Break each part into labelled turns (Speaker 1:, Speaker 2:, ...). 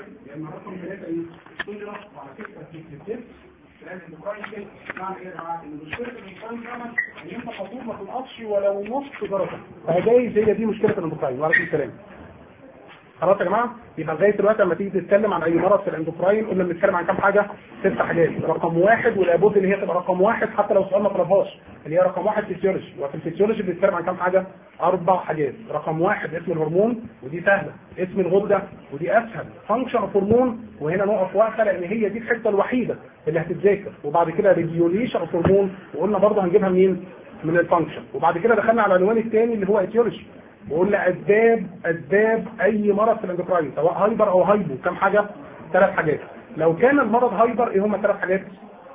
Speaker 1: لان رقم ثلاثه ايه؟ تجرى وعلى فكره في الجسم لازم تقارن كده معنى ايه يا جماعه؟ ان مشكله الانسان فعلا ان انت خطوط ما تنقصش ولو نص درجه فجايز هي دي مشكله الاندوكراين وعليكم السلام خلاص يا جماعه يبقى لغايه دلوقتي لما تيجي تتكلم عن اي مرض في الاندوكراين قلنا بنتكلم عن كام حاجه ست حاجات رقم واحد ولابد ان هي تبقى رقم واحد حتى لو سؤال ما طلبهاش اللي هي رقم واحد فيسيولوجي وفي الفيسيولوجي بنتكلم عن كام حاجه اربع حاجات رقم واحد اسم الهرمون ودي سهله اسم الغده ودي اسهل فانكشن اوف هرمون وهنا نقف واقفه لان هي دي الحته الوحيده اللي هتتذاكر وبعد كده ريجيوليشن اوف هرمون وقلنا برضه هنجيبها منين من الفانكشن وبعد كده دخلنا على العنوان الثاني اللي هو ايتيولوجي وقلنا اسباب اسباب اي مرض في الاندوكراين سواء هايبر او هايبو كم حاجه ثلاث حاجات لو كان المرض هايبر ايه هم ثلاث حاجات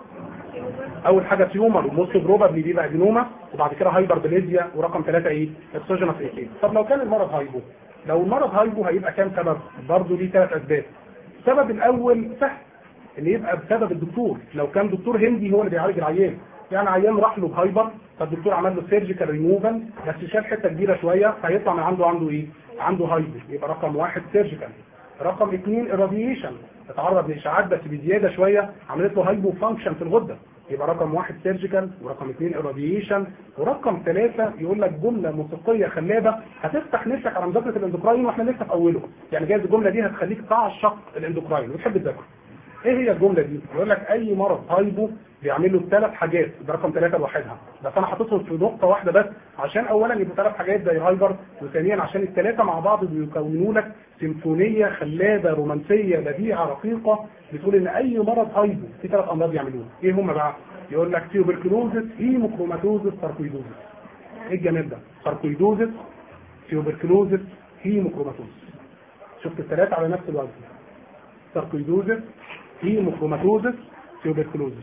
Speaker 1: اول حاجه تيومر وموست بروبابلي بيبقى ادينوما وبعد كده هايبر بليزيا ورقم ثلاثه ايه اكسوجينوس ايه طب لو كان المرض هايبو لو المرض هايبو هيبقى كام سبب برضه ليه ثلاث اسباب السبب الاول سهل ان يبقى بسبب الدكتور لو كان دكتور هندي هو اللي بيعالج العيان يعني عيان راح له بهايبر فالدكتور عمل له سيرجيكال ريموفال بس شال حته كبيره شويه فهيطلع من عنده عنده ايه؟ عنده هايبر يبقى رقم واحد سيرجيكال رقم اثنين الراديشن اتعرض لاشعاعات بس بزياده شويه عملت له هايبو فانكشن في الغده يبقى رقم واحد سيرجيكال ورقم اثنين الراديشن ورقم ثلاثه يقول لك جمله موسيقيه خلابه هتفتح نفسك على مذاكره الاندوكراين واحنا لسه في اوله يعني جايز الجمله دي هتخليك تعشق الاندوكراين وتحب تذاكره ايه هي الجمله دي؟ يقول لك اي مرض هايبو بيعمل له ثلاث حاجات ده رقم ثلاثه لوحدها بس انا حاططهم في نقطه واحده بس عشان اولا يبقوا ثلاث حاجات زي هايبر وثانيا عشان الثلاثه مع بعض بيكونوا لك سيمفونيه خلابه رومانسيه بديعه رقيقه بتقول ان اي مرض هايبو في ثلاث امراض بيعملوها ايه هم بقى؟ يقول لك تيوبركلوزس هيموكروماتوزس ساركويدوزس ايه الجمال ده؟ ساركويدوزس تيوبركلوزس هيموكروماتوزس شفت الثلاثه على نفس الوزن ساركويدوزس هيموكروماتوزس تيوبركلوزس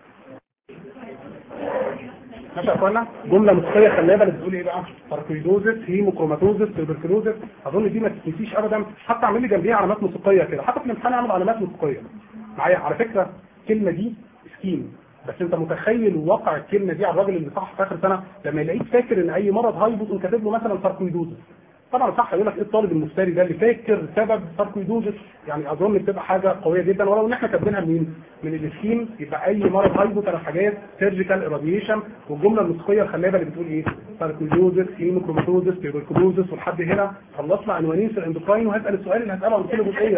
Speaker 1: ماشي يا اخوانا جمله موسيقيه خلابه اللي بتقول ايه بقى ساركويدوزس هيموكروماتوزس تيوبركلوزس اظن دي ما تنسيش ابدا حتى اعمل لي جنبيها علامات موسيقيه كده حتى في الامتحان اعمل علامات موسيقيه معايا على فكره الكلمه دي سكيم بس انت متخيل واقع الكلمه دي على الراجل اللي صح في اخر سنه لما يلاقيك فاكر ان اي مرض هايبوت وكاتب له مثلا ساركويدوزس طبعا صح يقول لك ايه الطالب المفتري ده اللي فاكر سبب ساركويدوزس يعني اظن بتبقى حاجه قويه جدا ولو ان احنا كاتبينها منين؟ من السكيم يبقى اي مرض هايبو ثلاث حاجات سيرجيكال راديشن والجمله الموسيقيه الخلابه اللي بتقول ايه؟ ساركويدوزس هيموكروماتوزس تيوبركلوزس ولحد هنا خلصنا عنوانين في الاندوكراين وهسال السؤال اللي هساله عن كل جزئيه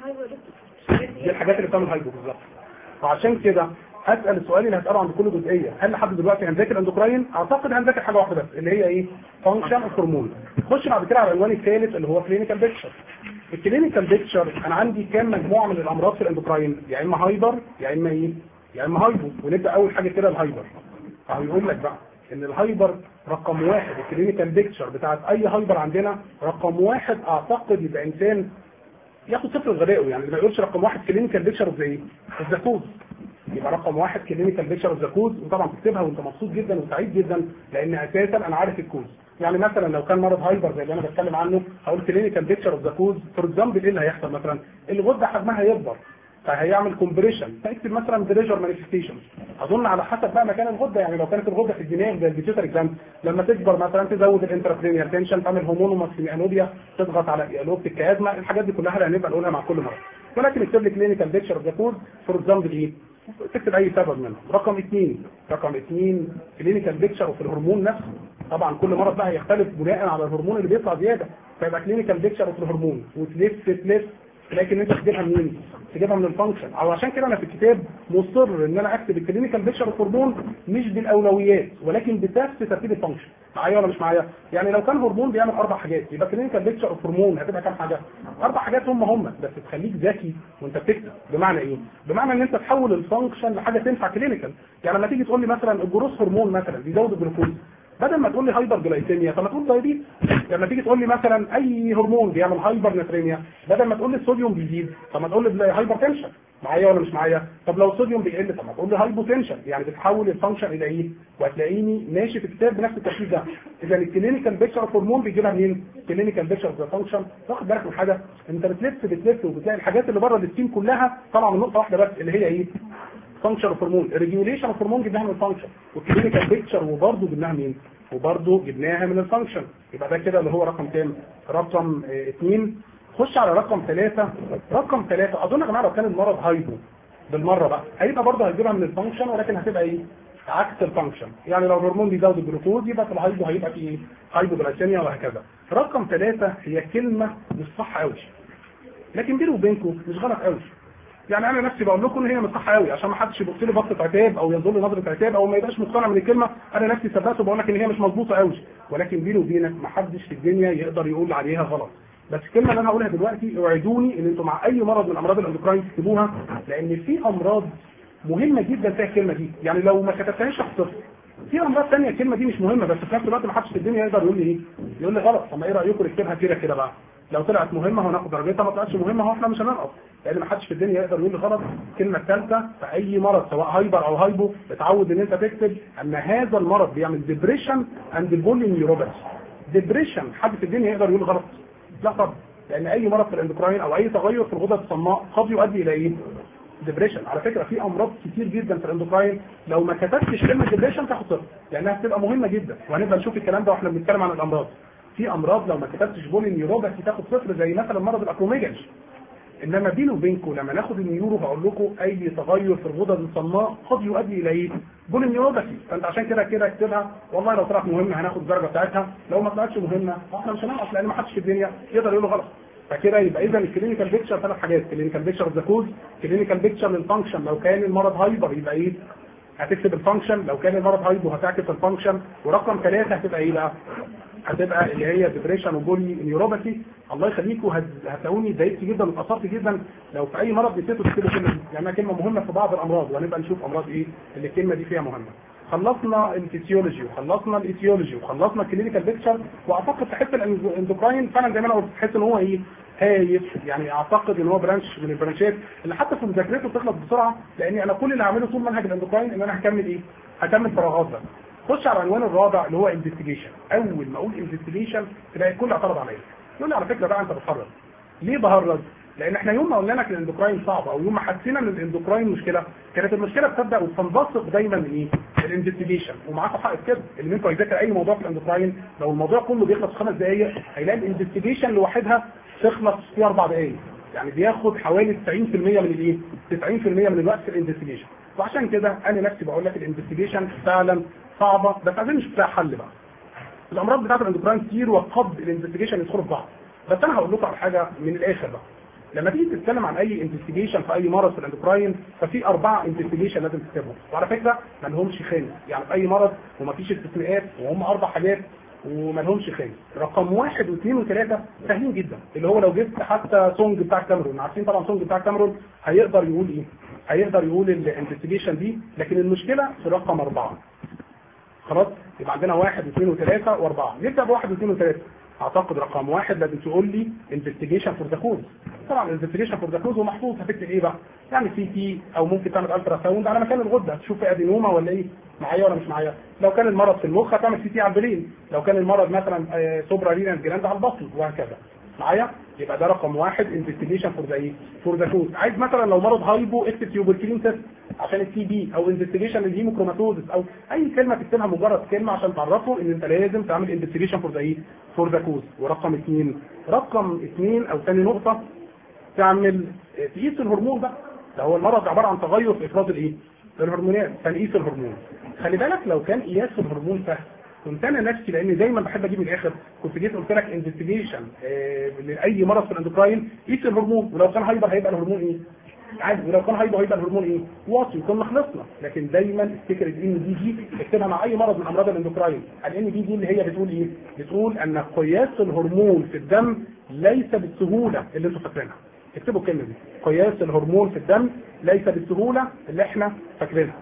Speaker 1: دي الحاجات اللي بتعمل هايبو بالظبط وعشان كده هسال السؤال اللي هساله عند كل جزئيه هل لحد دلوقتي هنذاكر اندوكراين اعتقد هنذاكر حاجه واحده بس اللي هي ايه فانكشن اوف هرمون نخش بعد كده على العنوان الثالث اللي هو كلينيكال بيكتشر الكلينيكال بيكتشر انا عندي كام مجموعه من الامراض في الاندوكراين يا اما هايبر يا اما ايه يا اما هايبو ونبدا اول حاجه كده الهايبر فهو يقول لك بقى ان الهايبر رقم واحد الكلينيكال بيكتشر بتاعت اي هايبر عندنا رقم واحد اعتقد يبقى انسان ياخد صفر غبائه يعني ما يقولش رقم واحد كلينيكال بيكتشر اوف ايه؟ اوف ذا كود يبقى رقم واحد كلينيكال بيكتشر اوف ذا كود وطبعا تكتبها وانت مبسوط جدا وسعيد جدا لان اساسا انا عارف الكود يعني مثلا لو كان مرض هايبر زي اللي انا بتكلم عنه هقول كلينيكال بيكتشر اوف ذا كود فور اكزامبل ايه اللي هيحصل مثلا؟ الغده حجمها يكبر فهيعمل كومبريشن فاكتب مثلا بريشر مانيفستيشن اظن على حسب بقى مكان الغده يعني لو كانت الغده في الدماغ زي البيتيوتري جلاند لما تكبر مثلا تزود الانترابرينيال تنشن تعمل هومونوماكسيميانوبيا تضغط على قلوب الكيازما الحاجات دي كلها اللي هنبقى نقولها مع كل مره ولكن اكتب لي كلينيكال بيكتشر اوف ذا كود فور اكزامبل ايه؟ تكتب اي سبب منه رقم اثنين رقم اثنين كلينيكال بيكتشر وفي الهرمون نفسه طبعا كل مرض بقى هيختلف بناء على الهرمون اللي بيطلع زياده فيبقى كلينيكال بيكتشر وفي الهرمون وتلف تلف لكن انت تجيبها منين؟ تجيبها من الفانكشن او عشان كده انا في الكتاب مصر ان انا اكتب الكلينيكال بيكتشر اوف هرمون مش بالاولويات ولكن بنفس ترتيب الفانكشن معايا ولا مش معايا؟ يعني لو كان هرمون بيعمل اربع حاجات يبقى كلينيكال بيكتشر اوف هرمون هتبقى كام حاجه؟ اربع حاجات هم هم بس تخليك ذكي وانت بتكتب بمعنى ايه؟ بمعنى ان انت تحول الفانكشن لحاجه تنفع كلينيكال يعني لما تيجي تقول لي مثلا الجروس هرمون مثلا بيزود الجلوكوز بدل ما تقول لي هايبر جلايسيميا طب ما تقول دايبيت لما تيجي تقول لي مثلا اي هرمون بيعمل هايبر نتريميا بدل ما تقول لي الصوديوم بيزيد طب ما تقول لي هايبر تنشن معايا ولا مش معايا طب لو الصوديوم بيقل طب ما تقول لي هايبوتنشن يعني بتحول الفانكشن الى ايه وهتلاقيني ماشي في الكتاب بنفس الترتيب ده اذا الكلينيكال بيكتشر اوف هرمون بيجيبها منين الكلينيكال بيكتشر اوف فانكشن واخد بالك من حاجه انت بتلف بتلف وبتلاقي الحاجات اللي بره السكيم كلها طبعا من نقطه واحده بس اللي هي ايه فانكشن اوف هرمون الريجوليشن اوف هرمون جبناها من الفانكشن والكلينيكال بيكتشر وبرضه جبناها منين وبرضه جبناها من الفانكشن يبقى ده كده اللي هو رقم كام رقم اثنين خش على رقم ثلاثة رقم ثلاثة اظن يا جماعه لو كان المرض هايبو بالمره بقى هيبقى برضه هتجيبها من الفانكشن ولكن هتبقى ايه عكس الفانكشن يعني لو الهرمون بيزود الجلوكوز يبقى في الهايبو هيبقى في ايه هايبوجلايسيميا وهكذا رقم ثلاثة هي كلمه مش صح قوي لكن بيني وبينكم مش غلط قوي يعني انا نفسي بقول لكم ان هي مش صح قوي عشان ما حدش يبص لي بصه عتاب او ينظر لي نظره عتاب او ما يبقاش مقتنع من الكلمه انا نفسي صدقت وبقول لك ان هي مش مظبوطه قوي ولكن بيني وبينك ما حدش في الدنيا يقدر يقول عليها غلط بس الكلمه اللي انا هقولها دلوقتي اوعدوني ان انتم مع اي مرض من امراض الاندوكراين تكتبوها لان في امراض مهمه جدا فيها الكلمه دي يعني لو ما كتبتهاش هتصفر في امراض ثانيه الكلمه دي مش مهمه بس في نفس الوقت ما حدش في الدنيا يقدر يقول لي ايه يقول لي غلط طب ما ايه رايكم نكتبها كده كده بقى لو طلعت مهمه هناخد درجتها ما طلعتش مهمه هو احنا مش هننقص لان ما حدش في الدنيا يقدر يقول لي غلط الكلمه الثالثه في اي مرض سواء هايبر او هايبو اتعود ان انت تكتب ان هذا المرض بيعمل ديبريشن اند فوليوم نيوروباثي ديبريشن حد في الدنيا يقدر يقول غلط لا طبعا لان اي مرض في الاندوكراين او اي تغير في الغدد الصماء قد يؤدي الى ايه ديبريشن على فكره في امراض كتير جدا في الاندوكراين لو ما كتبتش كلمه ديبريشن تاخد صفر لانها بتبقى مهمه جدا وهنبقى نشوف الكلام ده واحنا بنتكلم عن الامراض في امراض لو ما كتبتش بولي نيوروباثي تاخد صفر زي مثلا مرض الاكروميجالي انما بيني وبينكم لما ناخد النيورو هقول لكم اي تغير في الغدد الصماء قد يؤدي الى ايه؟ بولي نيوروباثي فانت عشان كده كده اكتبها والله لو طلعت مهمه هناخد الدرجه بتاعتها لو ما طلعتش مهمه احنا مش هننقص لان ما حدش في الدنيا يقدر يقول غلط فكده يبقى اذا الكلينيكال بيكتشر ثلاث حاجات كلينيكال بيكتشر اوف ذا كوز كلينيكال بيكتشر للفانكشن لو كان المرض هايبر يبقى ايه هتكتب الفانكشن لو كان المرض هايبو هتعكس الفانكشن ورقم ثلاثة هتبقى ايه بقى هتبقى اللي هي ديبريشن وبولي نيوروباثي الله يخليكم هتلاقوني اتضايقت جدا واتاثرت جدا لو في اي مرض نسيتوا تكتبوا الكلمه دي لانها كلمه مهمه في بعض الامراض وهنبقى نشوف امراض ايه اللي الكلمه دي فيها مهمه خلصنا الفسيولوجي وخلصنا الايتيولوجي وخلصنا الكلينيكال بيكتشر واعتقد في حته الاندوكراين فعلا زي ما انا قلت تحس ان هو ايه هايف يعني اعتقد ان هو برانش من البرانشات اللي حتى في مذاكرته بتخلص بسرعه لاني انا كل اللي هعمله طول منهج الاندوكراين ان انا هكمل ايه؟ هكمل فراغات بقى خش على العنوان الرابع اللي هو انفستيجيشن اول ما اقول انفستيجيشن تلاقي الكل اعترض عليا يقول لي على فكره بقى انت بتهرج ليه بهرج؟ لان احنا يوم ما قلنا لك الاندوكراين صعب او يوم ما حسينا ان الاندوكراين مشكله كانت المشكله بتبدا وتنبثق دايما من ايه؟ الانفستيجيشن ومعاكم حق في كده اللي انتوا هيذاكر اي موضوع في الاندوكراين لو الموضوع كله بيخلص في خمس دقائق هيلاقي الانفستيجيشن لوحدها تخلص في اربع دقائق يعني بياخد حوالي 90% من الايه؟ 90% من الوقت في الانفستيجيشن وعشان كده انا نفسي بقول لك الانفستيجيشن فعلا صعبه بس عايزين نشوف لها حل بقى الامراض بتاعت الاندوكراين كتير وقد الانفستيجيشن يدخلوا في بعض بس انا هقول لكم على حاجه من الاخر بقى لما تيجي تتكلم عن اي انفستيجيشن في اي مرض في الاندوكراين ففي اربعه انفستيجيشن لازم تكتبهم وعلى فكره ما لهمش خامس يعني في اي مرض ومفيش استثناءات وهم اربع حاجات وما لهمش خامس رقم واحد واثنين وثلاثه سهلين جدا اللي هو لو جبت حتى سونج بتاع كاميرون عارفين طبعا سونج بتاع كاميرون هيقدر يقول ايه؟ هيقدر يقول الانفستيجيشن دي لكن المشكله في رقم اربعه خلاص يبقى عندنا واحد واثنين وثلاثه واربعه نبدا بواحد واثنين وثلاثه اعتقد رقم واحد لازم تقول لي انفستيجيشن فور ذا كوز طبعا الانفستيجيشن فور ذا كوز ومحفوظ هتكتب ايه بقى يعني سي تي او ممكن تعمل الترا ساوند على مكان الغده تشوف في ادينوما ولا ايه معايا ولا مش معايا لو كان المرض في المخ هتعمل سي تي على البرين لو كان المرض مثلا سوبرا رينال جلاند على البطن وهكذا معايا يبقى ده رقم واحد انفستيجيشن فور ذا ايه فور ذا كوز عايز مثلا لو مرض هايبو اكتب تيوبركلين تيست عشان التي بي او انفستيجيشن للهيموكروماتوزس او اي كلمه تكتبها مجرد كلمه عشان تعرفه ان انت لازم تعمل انفستيجيشن فور ذا ايه فور ذا كوز ورقم اثنين رقم اثنين او ثاني نقطه تعمل تقيس الهرمون ده ده هو المرض عباره عن تغير في افراز الايه الهرمونات فنقيس الهرمون خلي بالك لو كان قياس الهرمون سهل كنت انا نفسي لان دايما بحب اجيب من الاخر كنت جيت قلت لك انفستيجيشن لاي مرض في الاندوكراين قيس الهرمون ولو كان هايبر هيبقى الهرمون ايه؟ عادي ولو كان هايبر هيبقى الهرمون ايه؟ واطي كنا خلصنا لكن دايما افتكر الان دي جي اكتبها مع اي مرض من امراض الاندوكراين الان دي جي اللي هي بتقول ايه؟ بتقول ان قياس الهرمون في الدم ليس بالسهوله اللي انتم فاكرينها اكتبوا الكلمه دي قياس الهرمون في الدم ليس بالسهوله اللي احنا فاكرينها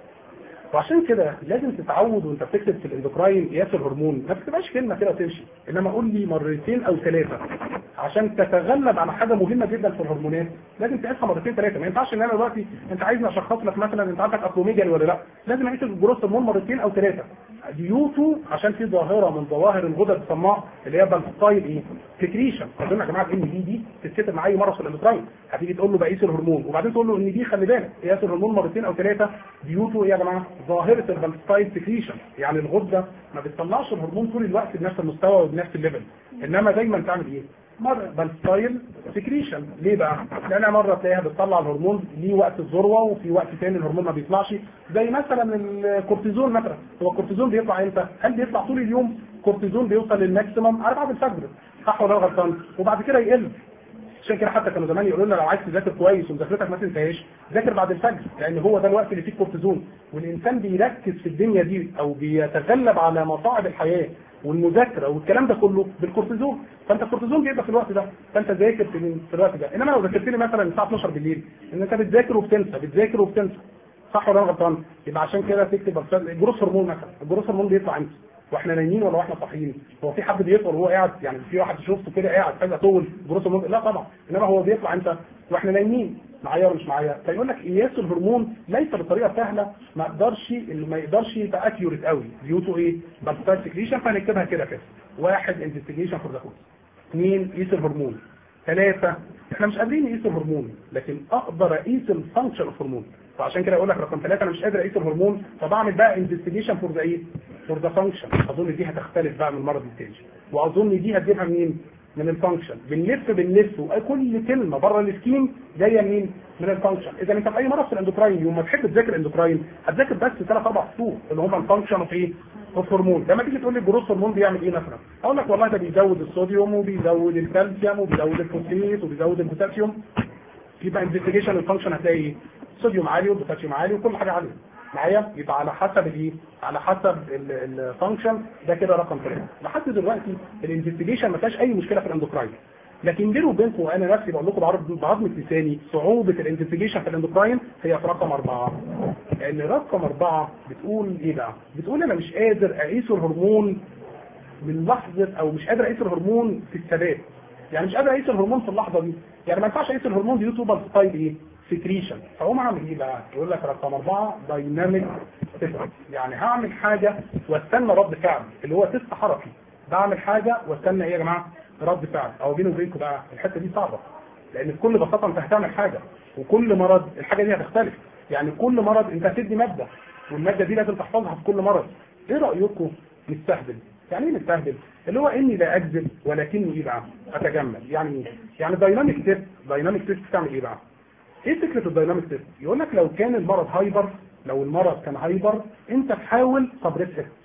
Speaker 1: وعشان كده لازم تتعود وانت بتكتب في الاندوكراين قياس الهرمون ما تكتبهاش كلمه كده وتمشي انما قول لي مرتين او ثلاثه عشان تتغلب على حاجه مهمه جدا في الهرمونات لازم تقيسها مرتين ثلاثه ما ينفعش ان انا دلوقتي انت عايزني اشخص لك مثلا انت عندك اكروميجالي ولا لا لازم اقيس الجروث هرمون مرتين او ثلاثه ديوتو عشان في ظاهره من ظواهر الغدد الصماء اللي هي بالستايل ايه سكريشن اظن يا جماعه ان دي دي تتكتب مع اي مرض في الاندوكراين هتيجي تقول له بقيس الهرمون وبعدين تقول له ان دي خلي بالك قياس الهرمون مرتين او ثلاثه ديوتو ايه يا جماعه ظاهره البالستايل سكريشن يعني الغده ما بتطلعش الهرمون طول الوقت بنفس المستوى وبنفس الليفل انما دايما تعمل ايه مرة بالستايل سكريشن ليه بقى؟ لانها مرة تلاقيها بتطلع الهرمون ليه وقت الذروة وفي وقت تاني الهرمون ما بيطلعش زي مثلا الكورتيزون مثلا هو الكورتيزون بيطلع امتى؟ هل بيطلع طول اليوم؟ الكورتيزون بيوصل للماكسيمم على بعد الفجر صح ولا أنا غلطان؟ وبعد كده يقل عشان كده حتى كانوا زمان يقولوا لنا لو عايز تذاكر كويس ومذاكرتك ما تنساهاش ذاكر بعد الفجر لان هو ده الوقت اللي فيه الكورتيزون والانسان بيركز في الدنيا دي او بيتغلب على مصاعب الحياه والمذاكره والكلام ده كله بالكورتيزون فانت الكورتيزون بيبقى في الوقت ده فانت ذاكر في, في الوقت ده انما لو ذاكرت لي مثلا الساعه 12 بالليل ان انت بتذاكر وبتنسى بتذاكر وبتنسى صح ولا انا غلطان يبقى عشان كده تكتب الجروس هرمون مثلا الجروس هرمون بيطلع امتى واحنا نايمين ولا واحنا صاحيين هو في حد بيطول وهو قاعد يعني في واحد شفته كده قاعد فجاه طول جروس هرمون لا طبعا انما هو بيطلع امتى واحنا نايمين معايا ولا مش معايا فيقول لك قياس الهرمون ليس بطريقه سهله ما يقدرش اللي ما يقدرش يبقى اكيوريت قوي ديو تو ايه بالستايل سكريشن فهنكتبها كده كده واحد انفستيجيشن فور ذا كوز اثنين قيس الهرمون ثلاثه احنا مش قادرين نقيس الهرمون لكن اقدر اقيس الفانكشن اوف هرمون فعشان كده اقول لك رقم ثلاثه انا مش قادر اقيس الهرمون فبعمل بقى انفستيجيشن فور ذا ايه فور ذا فانكشن اظن دي هتختلف بقى من المرض التاني واظن دي هتجيبها منين من الفانكشن بنلف بنلف وكل كلمه بره السكيم جايه منين من الفانكشن اذا انت في اي مرض في الاندوكراين يوم ما تحب تذاكر اندوكراين هتذاكر بس ثلاث اربع سطور اللي هم الفانكشن اوف ايه اوف هرمون لما تيجي تقول لي الجروس هرمون بيعمل ايه مثلا اقول لك والله ده بيزود الصوديوم وبيزود الكالسيوم وبيزود الفوسفيت وبيزود البوتاسيوم يبقى انفستيجيشن الفانكشن هتلاقي ايه صوديوم عالي وبوتاسيوم عالي وكل حاجه عاليه معايا يبقى على حسب الايه على حسب الفانكشن ده كده رقم ثلاثه لحد دلوقتي الانفستيجيشن ما فيهاش اي مشكله في الاندوكراين لكن بيني وبينكم انا نفسي بقول لكم بعرض بعظمه لساني صعوبه الانفستيجيشن في الاندوكراين هي في رقم اربعه لان رقم اربعه بتقول ايه بقى؟ بتقول انا مش قادر اقيس الهرمون من لحظه او مش قادر اقيس الهرمون في الثبات يعني مش قادر اقيس الهرمون في اللحظه دي يعني ما ينفعش اقيس الهرمون دي تو ستايل ايه؟ سكريشن فهو اعمل ايه بقى يقول لك رقم أربعة دايناميك تيست يعني هعمل حاجة واستنى رد فعل اللي هو تيست حركي بعمل حاجة واستنى ايه يا جماعة رد فعل او بيني وبينكم بقى الحتة دي صعبة لان بكل بساطة انت هتعمل حاجة وكل مرض الحاجة دي هتختلف يعني كل مرض انت هتدي مادة والمادة دي لازم تحفظها في كل مرض ايه رأيكم نستهبل يعني ايه نستهبل اللي هو اني لا اكذب ولكني ايه بقى اتجمل يعني ايه يعني دايناميك تيست دايناميك تيست بتعمل ايه بقى ايه فكره الدايناميك تيست يقول لك لو كان المرض هايبر لو المرض كان هايبر انت تحاول سبريس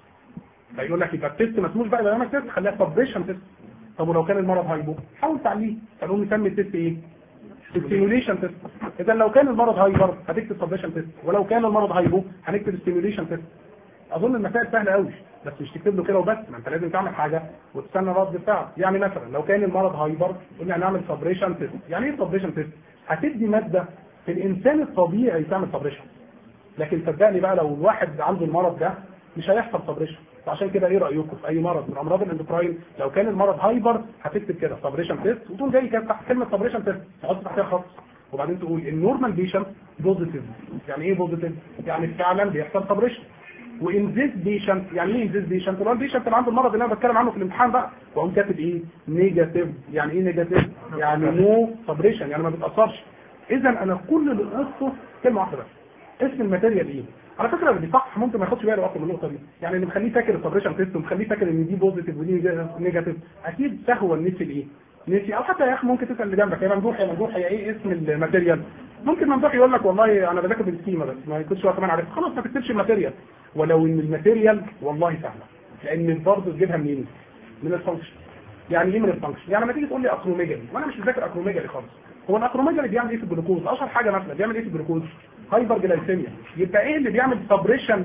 Speaker 1: فيقول لك يبقى التيست ما اسموش بقى دايناميك تيست خليها سبريشن تيست طب ولو كان المرض هايبو حاول تعليه فنقوم نسمي التيست ايه ستيميوليشن تيست اذا لو كان المرض هايبر هتكتب سبريشن تيست ولو كان المرض هايبو هنكتب ستيميوليشن تيست اظن المسائل سهله قوي بس مش تكتب له كده وبس ما انت لازم تعمل حاجه وتستنى رد فعل يعني مثلا لو كان المرض هايبر قلنا هنعمل سبريشن تيست يعني ايه سبريشن تيست هتدي ماده في الانسان الطبيعي تعمل سبريشن لكن صدقني بقى لو الواحد عنده المرض ده مش هيحصل سبريشن فعشان كده ايه رايكم في اي مرض من امراض الاندوكراين لو كان المرض هايبر هتكتب كده سبريشن تيست وتقوم جاي كده تحت كلمه سبريشن تيست تحط تحتها خط وبعدين تقول النورمال بيشنت بوزيتيف يعني ايه بوزيتيف يعني فعلا بيحصل سبريشن وان ذيس بيشنت يعني ايه ذيس بيشنت اللي هو البيشنت اللي عنده المرض اللي انا بتكلم عنه في الامتحان بقى واقوم كاتب ايه نيجاتيف يعني ايه نيجاتيف يعني نو سبريشن يعني ما بتاثرش اذا انا كل اللي قصته كلمه واحده بس اسم الماتيريال ايه على فكره اللي صح ممكن ما ياخدش باله اصلا من النقطه دي يعني اللي مخليه فاكر السبريشن تيست ومخليه فاكر ان دي بوزيتيف ودي نيجاتيف اكيد سهوا نسي الايه نسي او حتى يا اخي ممكن تسال اللي جنبك يا ممدوح يا ممدوح هي ايه اسم الماتيريال ممكن ممدوح يقول لك والله انا بذاكر بالسكيما بس ما يكونش هو كمان عارف خلاص ما تكتبش الماتيريال ولو ان الماتيريال والله سهله لان برضه تجيبها منين من الفانكشن يعني ايه من الفانكشن يعني لما تيجي تقول لي اكروميجالي وانا مش مذاكر اكروميجالي خالص هو الاكروميجالي بيعمل ايه في الجلوكوز اشهر حاجه مثلا بيعمل ايه في الجلوكوز هايبر جلايسيميا يبقى ايه اللي بيعمل سبريشن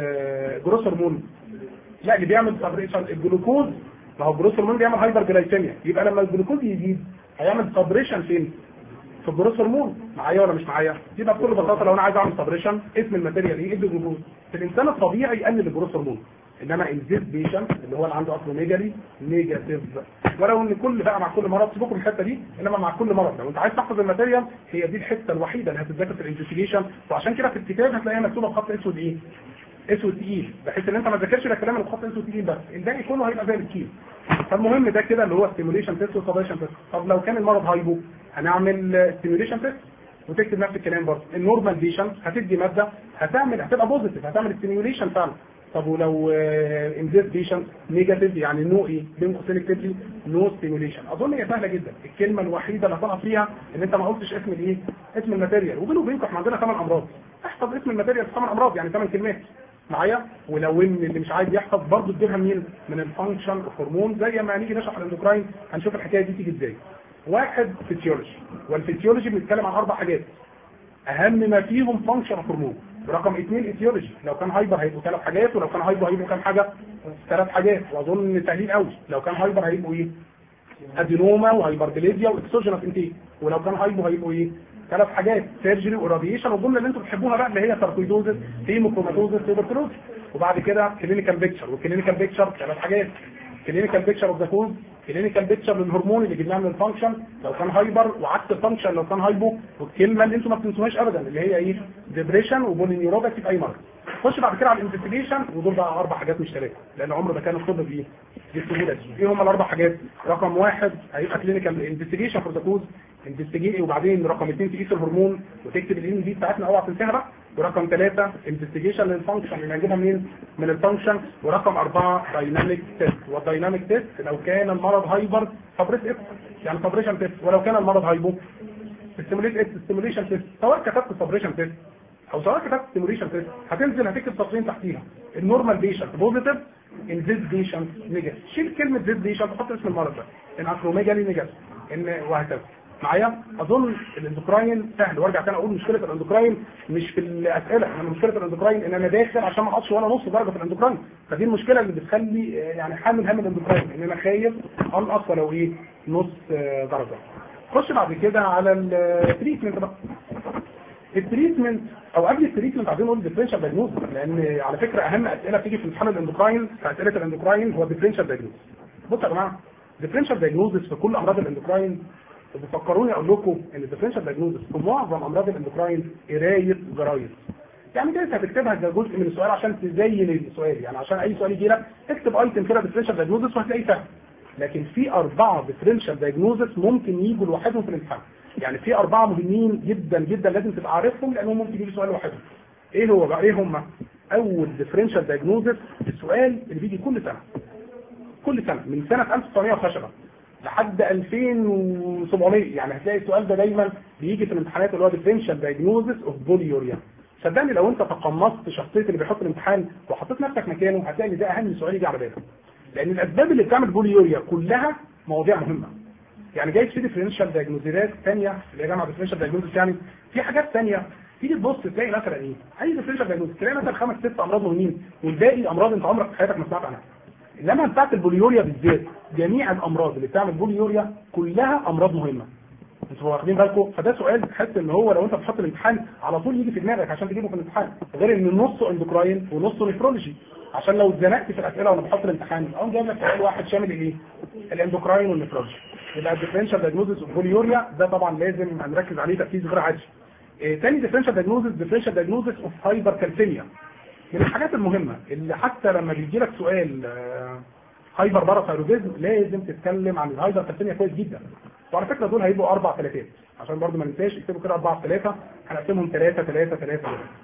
Speaker 1: للجروس هرمون لا اللي بيعمل سبريشن الجلوكوز ما هو الجروس هرمون بيعمل هايبر جلايسيميا يبقى لما الجلوكوز يزيد هيعمل سبريشن فين في الجروس هرمون معايا ولا مش معايا يبقى بكل بساطه لو انا عايز اعمل سبريشن اسم الماتيريال ايه الجلوكوز في الانسان الطبيعي يقلل الجروس هرمون انما الزيت بيشنت اللي هو اللي عنده اكروميجالي نيجاتيف ولو ان كل بقى مع كل مرض سيبكم من الحته دي انما مع كل مرض لو انت عايز تحفظ الماتيريال هي دي الحته الوحيده اللي هتتذاكر في الانفستيجيشن وعشان كده في الكتاب هتلاقيها مكتوبه بخط اسود ايه؟ اسود تقيل بحيث ان انت ما تذاكرش الكلام اللي بخط اسود تقيل بس الباقي كله هيبقى زي الكيل فالمهم ده كده اللي هو ستيموليشن تيست وسبريشن تيست طب لو كان المرض هايبو هنعمل ستيموليشن تيست وتكتب نفس الكلام برضه النورمال بيشنت هتدي ماده هتعمل هتبقى بوزيتيف هتعمل ستيميوليشن فعلا طب ولو ان ذيس بيشنت نيجاتيف يعني نو ايه بين قوسين اكتب لي نو ستيميوليشن اظن هي سهله جدا الكلمه الوحيده اللي هتقع فيها ان انت ما قلتش اسم الايه اسم الماتيريال وبينه وبينكم احنا عندنا ثمان امراض احفظ اسم الماتيريال في ثمان امراض يعني ثمان كلمات معايا ولو ان اللي مش عايز يحفظ برضه تجيبها منين من الفانكشن اوف هرمون زي ما هنيجي نشرح الاندوكراين هنشوف الحكايه دي تيجي ازاي واحد فيسيولوجي والفيسيولوجي بنتكلم عن اربع حاجات اهم ما فيهم فانكشن اوف هرمون رقم اثنين ايتيولوجي لو كان هايبر هيبقوا ثلاث حاجات ولو كان هايبر هيبقوا كام حاجه ثلاث حاجات واظن سهلين قوي لو كان هايبر هيبقوا ايه ادينوما وهايبربليزيا واكسوجينس انتي ولو كان هايبو هيبقوا ايه ثلاث حاجات سيرجري وراديشن والجمله اللي انتم بتحبوها بقى اللي هي ساركويدوزس هيموكروماتوزس تيوبركلوز وبعد كده كلينيكال بيكتشر والكلينيكال بيكتشر ثلاث حاجات كلينيكال بيكتشر اوف ذا كوز كلينيكال بيكتشر للهرمون اللي جبناه من الفانكشن لو كان هايبر وعكس الفانكشن لو كان هايبو والكلمه اللي انتم ما بتنسوهاش ابدا اللي هي ايه ديبريشن وبولينيوروباثي في اي مرض خش بعد كده على الانفستيجيشن ودول بقى اربع حاجات مش ثلاثه لان عمر ما كان الطب بايه بالسهوله دي ايه هم الاربع حاجات رقم واحد هيبقى كلينيكال انفستيجيشن فور ذا كوز انفستيجيت وبعدين رقم اثنين تقيس الهرمون وتكتب الان دي بتاعتنا اوعى تنساها بقى ورقم ثلاثة انفستيجيشن للفانكشن اللي هنجيبها منين من الفانكشن ورقم أربعة دايناميك تيست والدايناميك تيست لو كان المرض هايبر فابريس اف يعني فابريشن تيست ولو كان المرض هايبو ستيموليت اف ستيموليشن تيست سواء كتبت فابريشن تيست او سواء كتبت ستيموليشن تيست هتنزل هتكتب سطرين تحتيها النورمال بيشنت بوزيتيف ان ذيس بيشنت نيجاتيف شيل كلمه ذيس بيشنت وحط اسم المرض ده ان اكروميجالي نيجاتيف ان وهكذا معايا اظن الاندوكراين سهل وارجع تاني اقول مشكله الاندوكراين مش في الاسئله انا مشكله الاندوكراين ان انا داخل عشان ما اقعدش ولا نص درجه في الاندوكراين فدي المشكله اللي بتخلي يعني حامل هم الاندوكراين ان انا خايف انقص ولو ايه نص درجه خش بعد كده على التريتمنت بقى التريتمنت او قبل التريتمنت عايزين نقول ديفرنشال دايجنوز لان على فكره اهم اسئله بتيجي في امتحان الاندوكراين في اسئله الاندوكراين هو ديفرنشال دايجنوز بصوا يا جماعه ديفرنشال دايجنوز في كل امراض الاندوكراين بتفكروني اقول لكم ان الديفرنشال دايجنوزس في معظم امراض الاندوكراين قرايه جرايد يعني جايز هتكتبها كجزء من السؤال عشان تزين السؤال يعني عشان اي سؤال يجي لك اكتب ايتم كده ديفرنشال دايجنوزس وهتلاقيه سهل لكن في اربعه ديفرنشال دايجنوزس ممكن يجوا لوحدهم في الامتحان يعني في اربعه مهمين جدا جدا لازم تبقى عارفهم لانهم ممكن يجي سؤال لوحدهم ايه هو بقى ايه هم اول ديفرنشال دايجنوزس السؤال اللي بيجي كل سنه كل سنه من سنه 1900 وخشبه لحد 2700 يعني هتلاقي السؤال ده دايما بيجي في الامتحانات اللي هو ديفرنشال دايجنوزس اوف بوليوريا صدقني لو انت تقمصت شخصيه اللي بيحط الامتحان وحطيت نفسك مكانه هتلاقي ان ده اهم سؤال يجي على بالك لان الاسباب اللي بتعمل بوليوريا كلها مواضيع مهمه يعني جاي في ديفرنشال دايجنوزيات ثانيه اللي هي جامعه ديفرنشال دايجنوزيس يعني في حاجات ثانيه تيجي تبص تلاقي مثلا ايه اي ديفرنشال دايجنوزيس تلاقي مثلا خمس ست امراض مهمين والباقي امراض انت عمرك في حياتك ما سمعت عنها انما بتاعت البوليوريا بالذات جميع الامراض اللي بتعمل بوليوريا كلها امراض مهمه انتوا واخدين بالكم فده سؤال تحس ان هو لو انت بتحط الامتحان على طول يجي في دماغك عشان تجيبه في الامتحان غير ان نصه اندوكراين ونصه نفرولوجي عشان لو اتزنقت في الاسئله وانا بحط الامتحان اقوم جايب لك سؤال واحد شامل الايه الاندوكراين والنفرولوجي يبقى الديفرنشال دايجنوزس اوف بوليوريا ده طبعا لازم هنركز عليه تركيز غير عادي إيه تاني ديفرنشال دايجنوزس ديفرنشال دايجنوزس اوف هايبر كالسيميا من الحاجات المهمه اللي حتى لما بيجي لك سؤال آه هايبر باراثايرويدزم لازم تتكلم عن الهايبر كالسيميا كويس جدا وعلى فكره دول هيبقوا اربع ثلاثات عشان برضو ما ننساش اكتبوا كده اربع ثلاثه هنقسمهم ثلاثه ثلاثه ثلاثه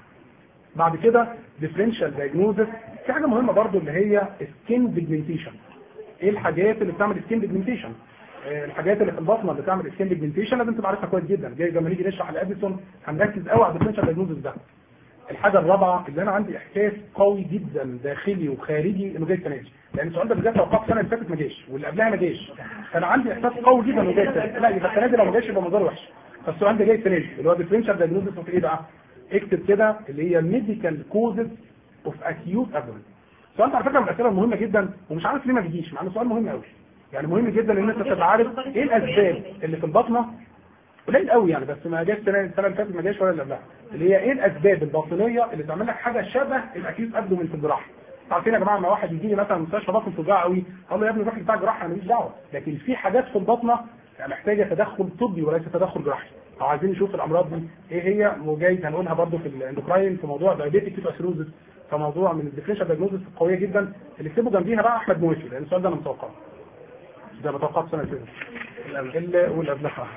Speaker 1: بعد كده ديفرنشال دايجنوزس في حاجه مهمه برضو اللي هي سكين بيجمنتيشن ايه الحاجات اللي بتعمل سكين بيجمنتيشن الحاجات اللي في البطنه اللي بتعمل سكين بيجمنتيشن لازم تبقى عارفها كويس جدا جاي لما نيجي نشرح الاديسون هنركز قوي على الديفرنشال دايجنوزس ده الحاجه الرابعه اللي انا عندي احساس قوي جدا داخلي وخارجي انه جاي السنه دي لان السؤال ده بالذات توقعت السنه اللي فاتت ما جاش واللي قبلها ما جاش فانا عندي احساس قوي جدا انه جاي السنه لا يبقى السنه دي لو ما جاش يبقى منظره وحش فالسؤال ده جاي السنه دي اللي هو ديفرنشال دايجنوزس اوف ايه بقى؟ اكتب كده اللي هي ميديكال كوزز اوف اكيوت ابدن السؤال ده على فكره من الاسئله المهمه جدا ومش عارف ليه ما بيجيش مع انه سؤال مهم قوي يعني مهم جدا ان انت تبقى عارف ايه الاسباب اللي في البطنه قليل قوي يعني بس ما جاش السنه السنه اللي فاتت ما جاش ولا اللي قبلها اللي هي ايه الاسباب الباطنيه اللي تعمل لك حاجه شبه الاكيوت ابدومين في الجراحه عارفين يا جماعه لما واحد يجي لي مثلا مستشفى بطن توجع قوي اقول له يا ابني روح بتاع جراحه انا ماليش دعوه لكن في حاجات في البطنه يعني محتاجه تدخل طبي وليس تدخل جراحي او عايزين نشوف الامراض دي ايه هي وجايز هنقولها برضو في الاندوكراين في موضوع دايابيتيك كيتواسيروزس فموضوع من الديفرنشال دايجنوزس القويه جدا اللي اكتبوا جنبيها بقى احمد موافي لان السؤال ده انا متوقعه ده متوقع سنه كده والقبلها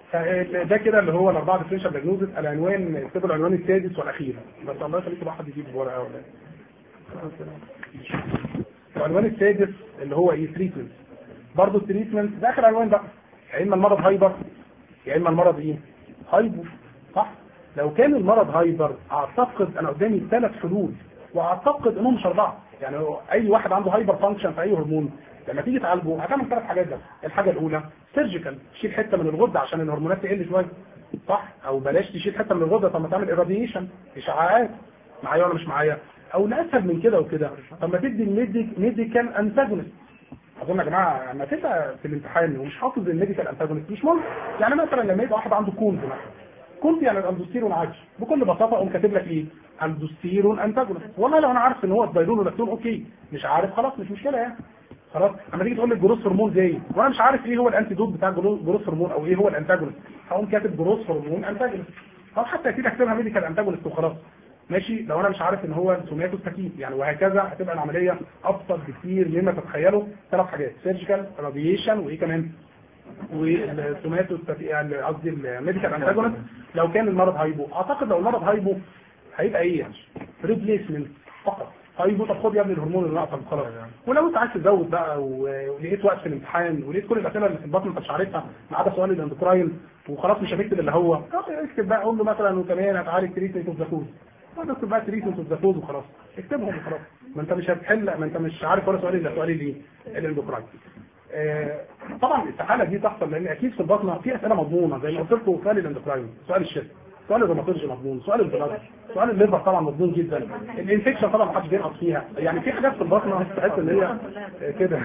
Speaker 1: ده كده اللي هو الاربعه ديفرنشال دايجنوزس العنوان اكتبوا العنوان السادس والاخير بس الله يخليكم بقى حد يجيب ورقه ولا العنوان السادس اللي هو ايه تريتمنت برضه التريتمنت ده اخر عنوان بقى يا اما المرض هايبر يا اما المرض ايه هايبو صح لو كان المرض هايبر اعتقد انا قدامي ثلاث حلول واعتقد انهم مش اربعه يعني اي واحد عنده هايبر فانكشن في اي هرمون لما تيجي تعالجه هتعمل ثلاث حاجات بس الحاجه الاولى سيرجيكال تشيل حته من الغده عشان الهرمونات تقل شويه صح او بلاش تشيل حته من الغده طب ما تعمل ايراديشن اشعاعات معايا ولا مش معايا او الاسهل من كده وكده طب ما تدي الميديك ميديكال انتاجونست اظن يا جماعه لما تبقى في الامتحان ومش حافظ الميديكال انتاجونست مش مهم يعني مثلا لما يبقى واحد عنده كونز مثلا كنت يعني الاندوستيرون عاجي بكل بساطه اقوم كاتب لك ايه اندوستيرون انتاجونست والله لو انا عارف ان هو الدايرون ولاكتون اوكي مش عارف خلاص مش مشكله يعني خلاص اما تيجي تقول لي الجروس هرمون زي وانا مش عارف ايه هو الانتيدوت بتاع الجروس هرمون او ايه هو الانتاجونست هقوم كاتب جروس هرمون انتاجونست او حتى اكيد اكتبها ميديكال انتاجونست وخلاص ماشي لو انا مش عارف ان هو سوماتوستاتين يعني وهكذا هتبقى العمليه ابسط بكتير مما تتخيلوا ثلاث حاجات سيرجيكال راديشن وايه كمان والسوماتوستاتين يعني قصدي الميديكال انتاجونست لو كان المرض هايبو اعتقد لو المرض هايبو هيبقى ايه يعني ريبليسمنت فقط هايبو طب خد يا ابني الهرمون اللي ناقصك خلاص ولو انت عايز تزود بقى ولقيت وقت في الامتحان ولقيت كل الاسئله اللي في البطن انت مش عارفها ما عدا سؤال الاندوكراين وخلاص مش هتكتب اللي هو اكتب بقى قول له مثلا وكمان هتعالج تريتمنت اوف ذا كوز اكتب بقى تريتمنت اوف ذا كوز وخلاص اكتبهم وخلاص ما انت مش هتحل ما انت مش عارف ولا سؤال الا سؤال الايه الاندوكراين آه طبعا الاستحاله دي تحصل لان اكيد في البطنه في اسئله مضمونه زي ما قلت لكم سؤال الاندوكراين سؤال الشرك سؤال الروماتولوجي مضمون سؤال البلاد سؤال الليفر طبعا مضمون جدا الانفكشن طبعا محدش بينقص فيها يعني في حاجات في البطنه تحس ان هي كده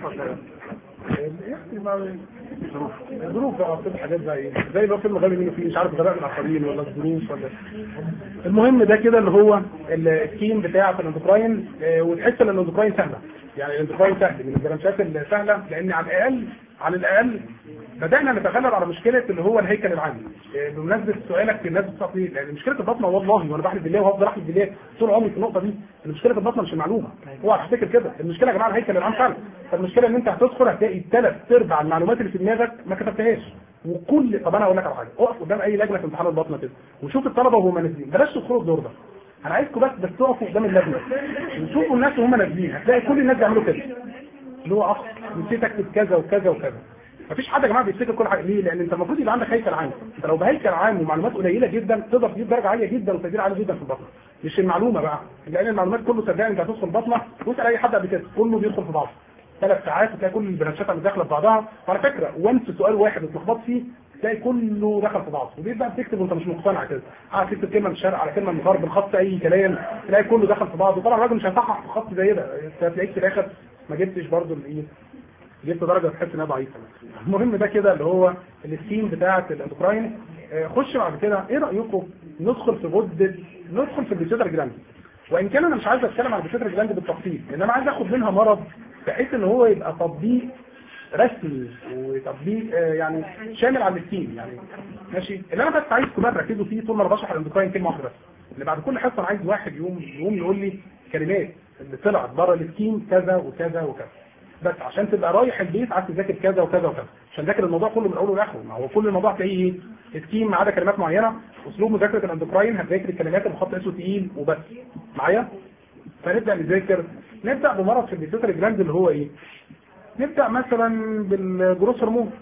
Speaker 1: ظروف بقى في حاجات زي زي ما فيلم غبي منه فيه مش عارف غباء الاخرين ولا الظروف ولا المهم ده كده اللي هو السكيم بتاع الاندوكراين وتحس ان الاندوكراين سهله يعني الاندوكراين سهل من البرانشات السهله لان على الاقل على الاقل بدانا نتغلب على مشكله اللي هو الهيكل العام بمناسبه سؤالك الناس بتصفي لان مشكله البطنه والله وانا بحلف بالله وهفضل احلف بالله طول عمري في النقطه دي مشكله البطنه مش المعلومه هو هتفتكر كده المشكله يا جماعه الهيكل العام فعلا فالمشكله ان انت هتدخل هتلاقي ثلاث ارباع المعلومات اللي في دماغك ما كتبتهاش وكل طب انا اقول لك على حاجه اقف قدام اي لجنه في امتحان البطنه كده وشوف الطلبه وهم نازلين بلاش تدخلوا الدور ده انا عايزكم بس بس تقفوا قدام اللجنه وشوفوا الناس وهم نازلين هتلاقي كل الناس بيعملوا كده اللي هو اخ نسيت اكتب كذا وكذا وكذا مفيش حد يا جماعه بيفتكر كل حاجه ليه؟ لان انت المفروض يبقى عندك هيكل عام انت لو بهيكل عام ومعلومات قليله جدا تقدر تجيب درجه عاليه جدا وتقدير عالي جدا في البطنه مش المعلومه بقى لان المعلومات كله صدقني انت هتدخل بطنه واسال اي حد قبل كده كله بيدخل في بعضه ثلاث ساعات وتلاقي كل البرانشات اللي داخله في بعضها وعلى فكره وانس سؤال واحد اتلخبطت فيه تلاقي كله دخل في بعضه وبيبدا تكتب وانت مش مقتنع كده قاعد تكتب كلمه من الشرق على كلمه من الغرب الخط اي كلام تلاقي كله دخل في بعضه طبعا الراجل مش هيصحح في خط زي ده هتلاقيك في الاخر ما جبتش برضه الايه جبت درجه تحس انها ضعيفه المهم ده كده اللي هو السكيم بتاعه الاندوكراين خش بعد كده ايه رايكم ندخل في غده ندخل في البيتيوتر جلاند وان كان انا مش عايز اتكلم عن البيتيوتر جلاند بالتفصيل لان انا عايز اخد منها مرض بحيث ان هو يبقى تطبيق رسمي وتطبيق يعني شامل على السكيم يعني ماشي اللي انا بس عايزكم بقى تركزوا فيه طول ما انا بشرح الاندوكراين كلمه واحده بس اللي بعد كل حصه انا عايز واحد يقوم يقوم يقول لي كلمات اللي طلعت بره السكيم كذا وكذا وكذا بس عشان تبقى رايح البيت عايز تذاكر كذا وكذا وكذا عشان تذاكر الموضوع كله من اوله لاخره ما هو كل الموضوع تلاقيه ايه سكيم ما عدا كلمات معينه اسلوب مذاكره الاندوكراين هتذاكر الكلمات اللي بخط اسود تقيل وبس معايا فنبدا نذاكر نبدا بمرض في البيتوتري جلاند اللي هو ايه نبدا مثلا بالجروس هرمون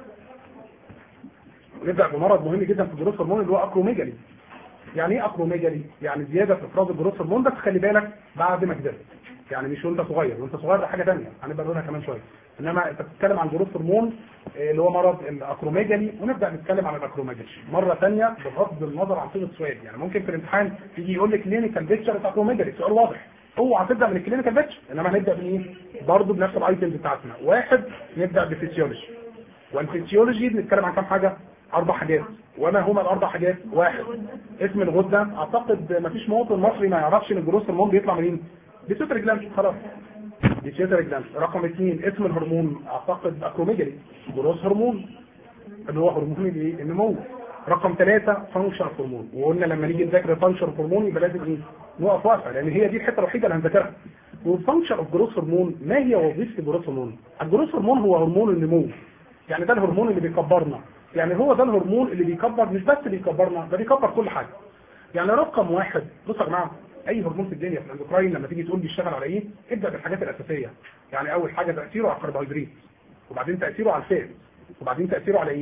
Speaker 1: نبدا بمرض مهم جدا في الجروس هرمون اللي هو اكروميجالي يعني ايه اكروميجالي يعني زياده في افراز الجروس هرمون بس خلي بالك بعد ما كبرت يعني مش وانت صغير وانت صغير ده حاجه ثانيه هنبقى نقولها كمان شويه انما انت بتتكلم عن جروث هرمون اللي هو مرض الاكروميجالي ونبدا نتكلم عن الاكروميجالي مره ثانيه بغض النظر عن صيغه السؤال يعني ممكن في الامتحان يجي يقول لك كلينيكال بيكتشر اكروميجالي سؤال واضح اوعى تبدا من الكلينيكال بيكتشر انما هنبدا بايه؟ برضه بنفس الايتم بتاعتنا واحد نبدا بفسيولوجي والفسيولوجي بنتكلم عن كام حاجه؟ اربع حاجات وما هما الاربع حاجات؟ واحد اسم الغده اعتقد ما فيش مواطن مصري ما يعرفش ان الجروث هرمون بيطلع منين؟ بيتوتر جلاند خلاص بيتوتر جلاند رقم اثنين اسم الهرمون اعتقد اكروميجالي جروس هرمون اللي هو هرمون الايه النمو رقم ثلاثة فانكشن هرمون وقلنا لما نيجي نذاكر فانكشن هرمون يبقى لازم ايه نقف واقفة لان هي دي الحته الوحيده اللي هنذاكرها والفانكشن اوف جروس هرمون ما هي وظيفه الجروس هرمون الجروس هرمون هو هرمون النمو يعني ده الهرمون اللي بيكبرنا يعني هو ده الهرمون اللي بيكبر مش بس بيكبرنا ده بيكبر كل حاجه يعني رقم واحد بصوا يا جماعه اي هرمون في الدنيا في الاندوكراين لما تيجي تقول بيشتغل على ايه ابدا بالحاجات الاساسيه يعني اول حاجه تاثيره على الكربوهيدرات وبعدين تاثيره على الفات وبعدين تاثيره على ايه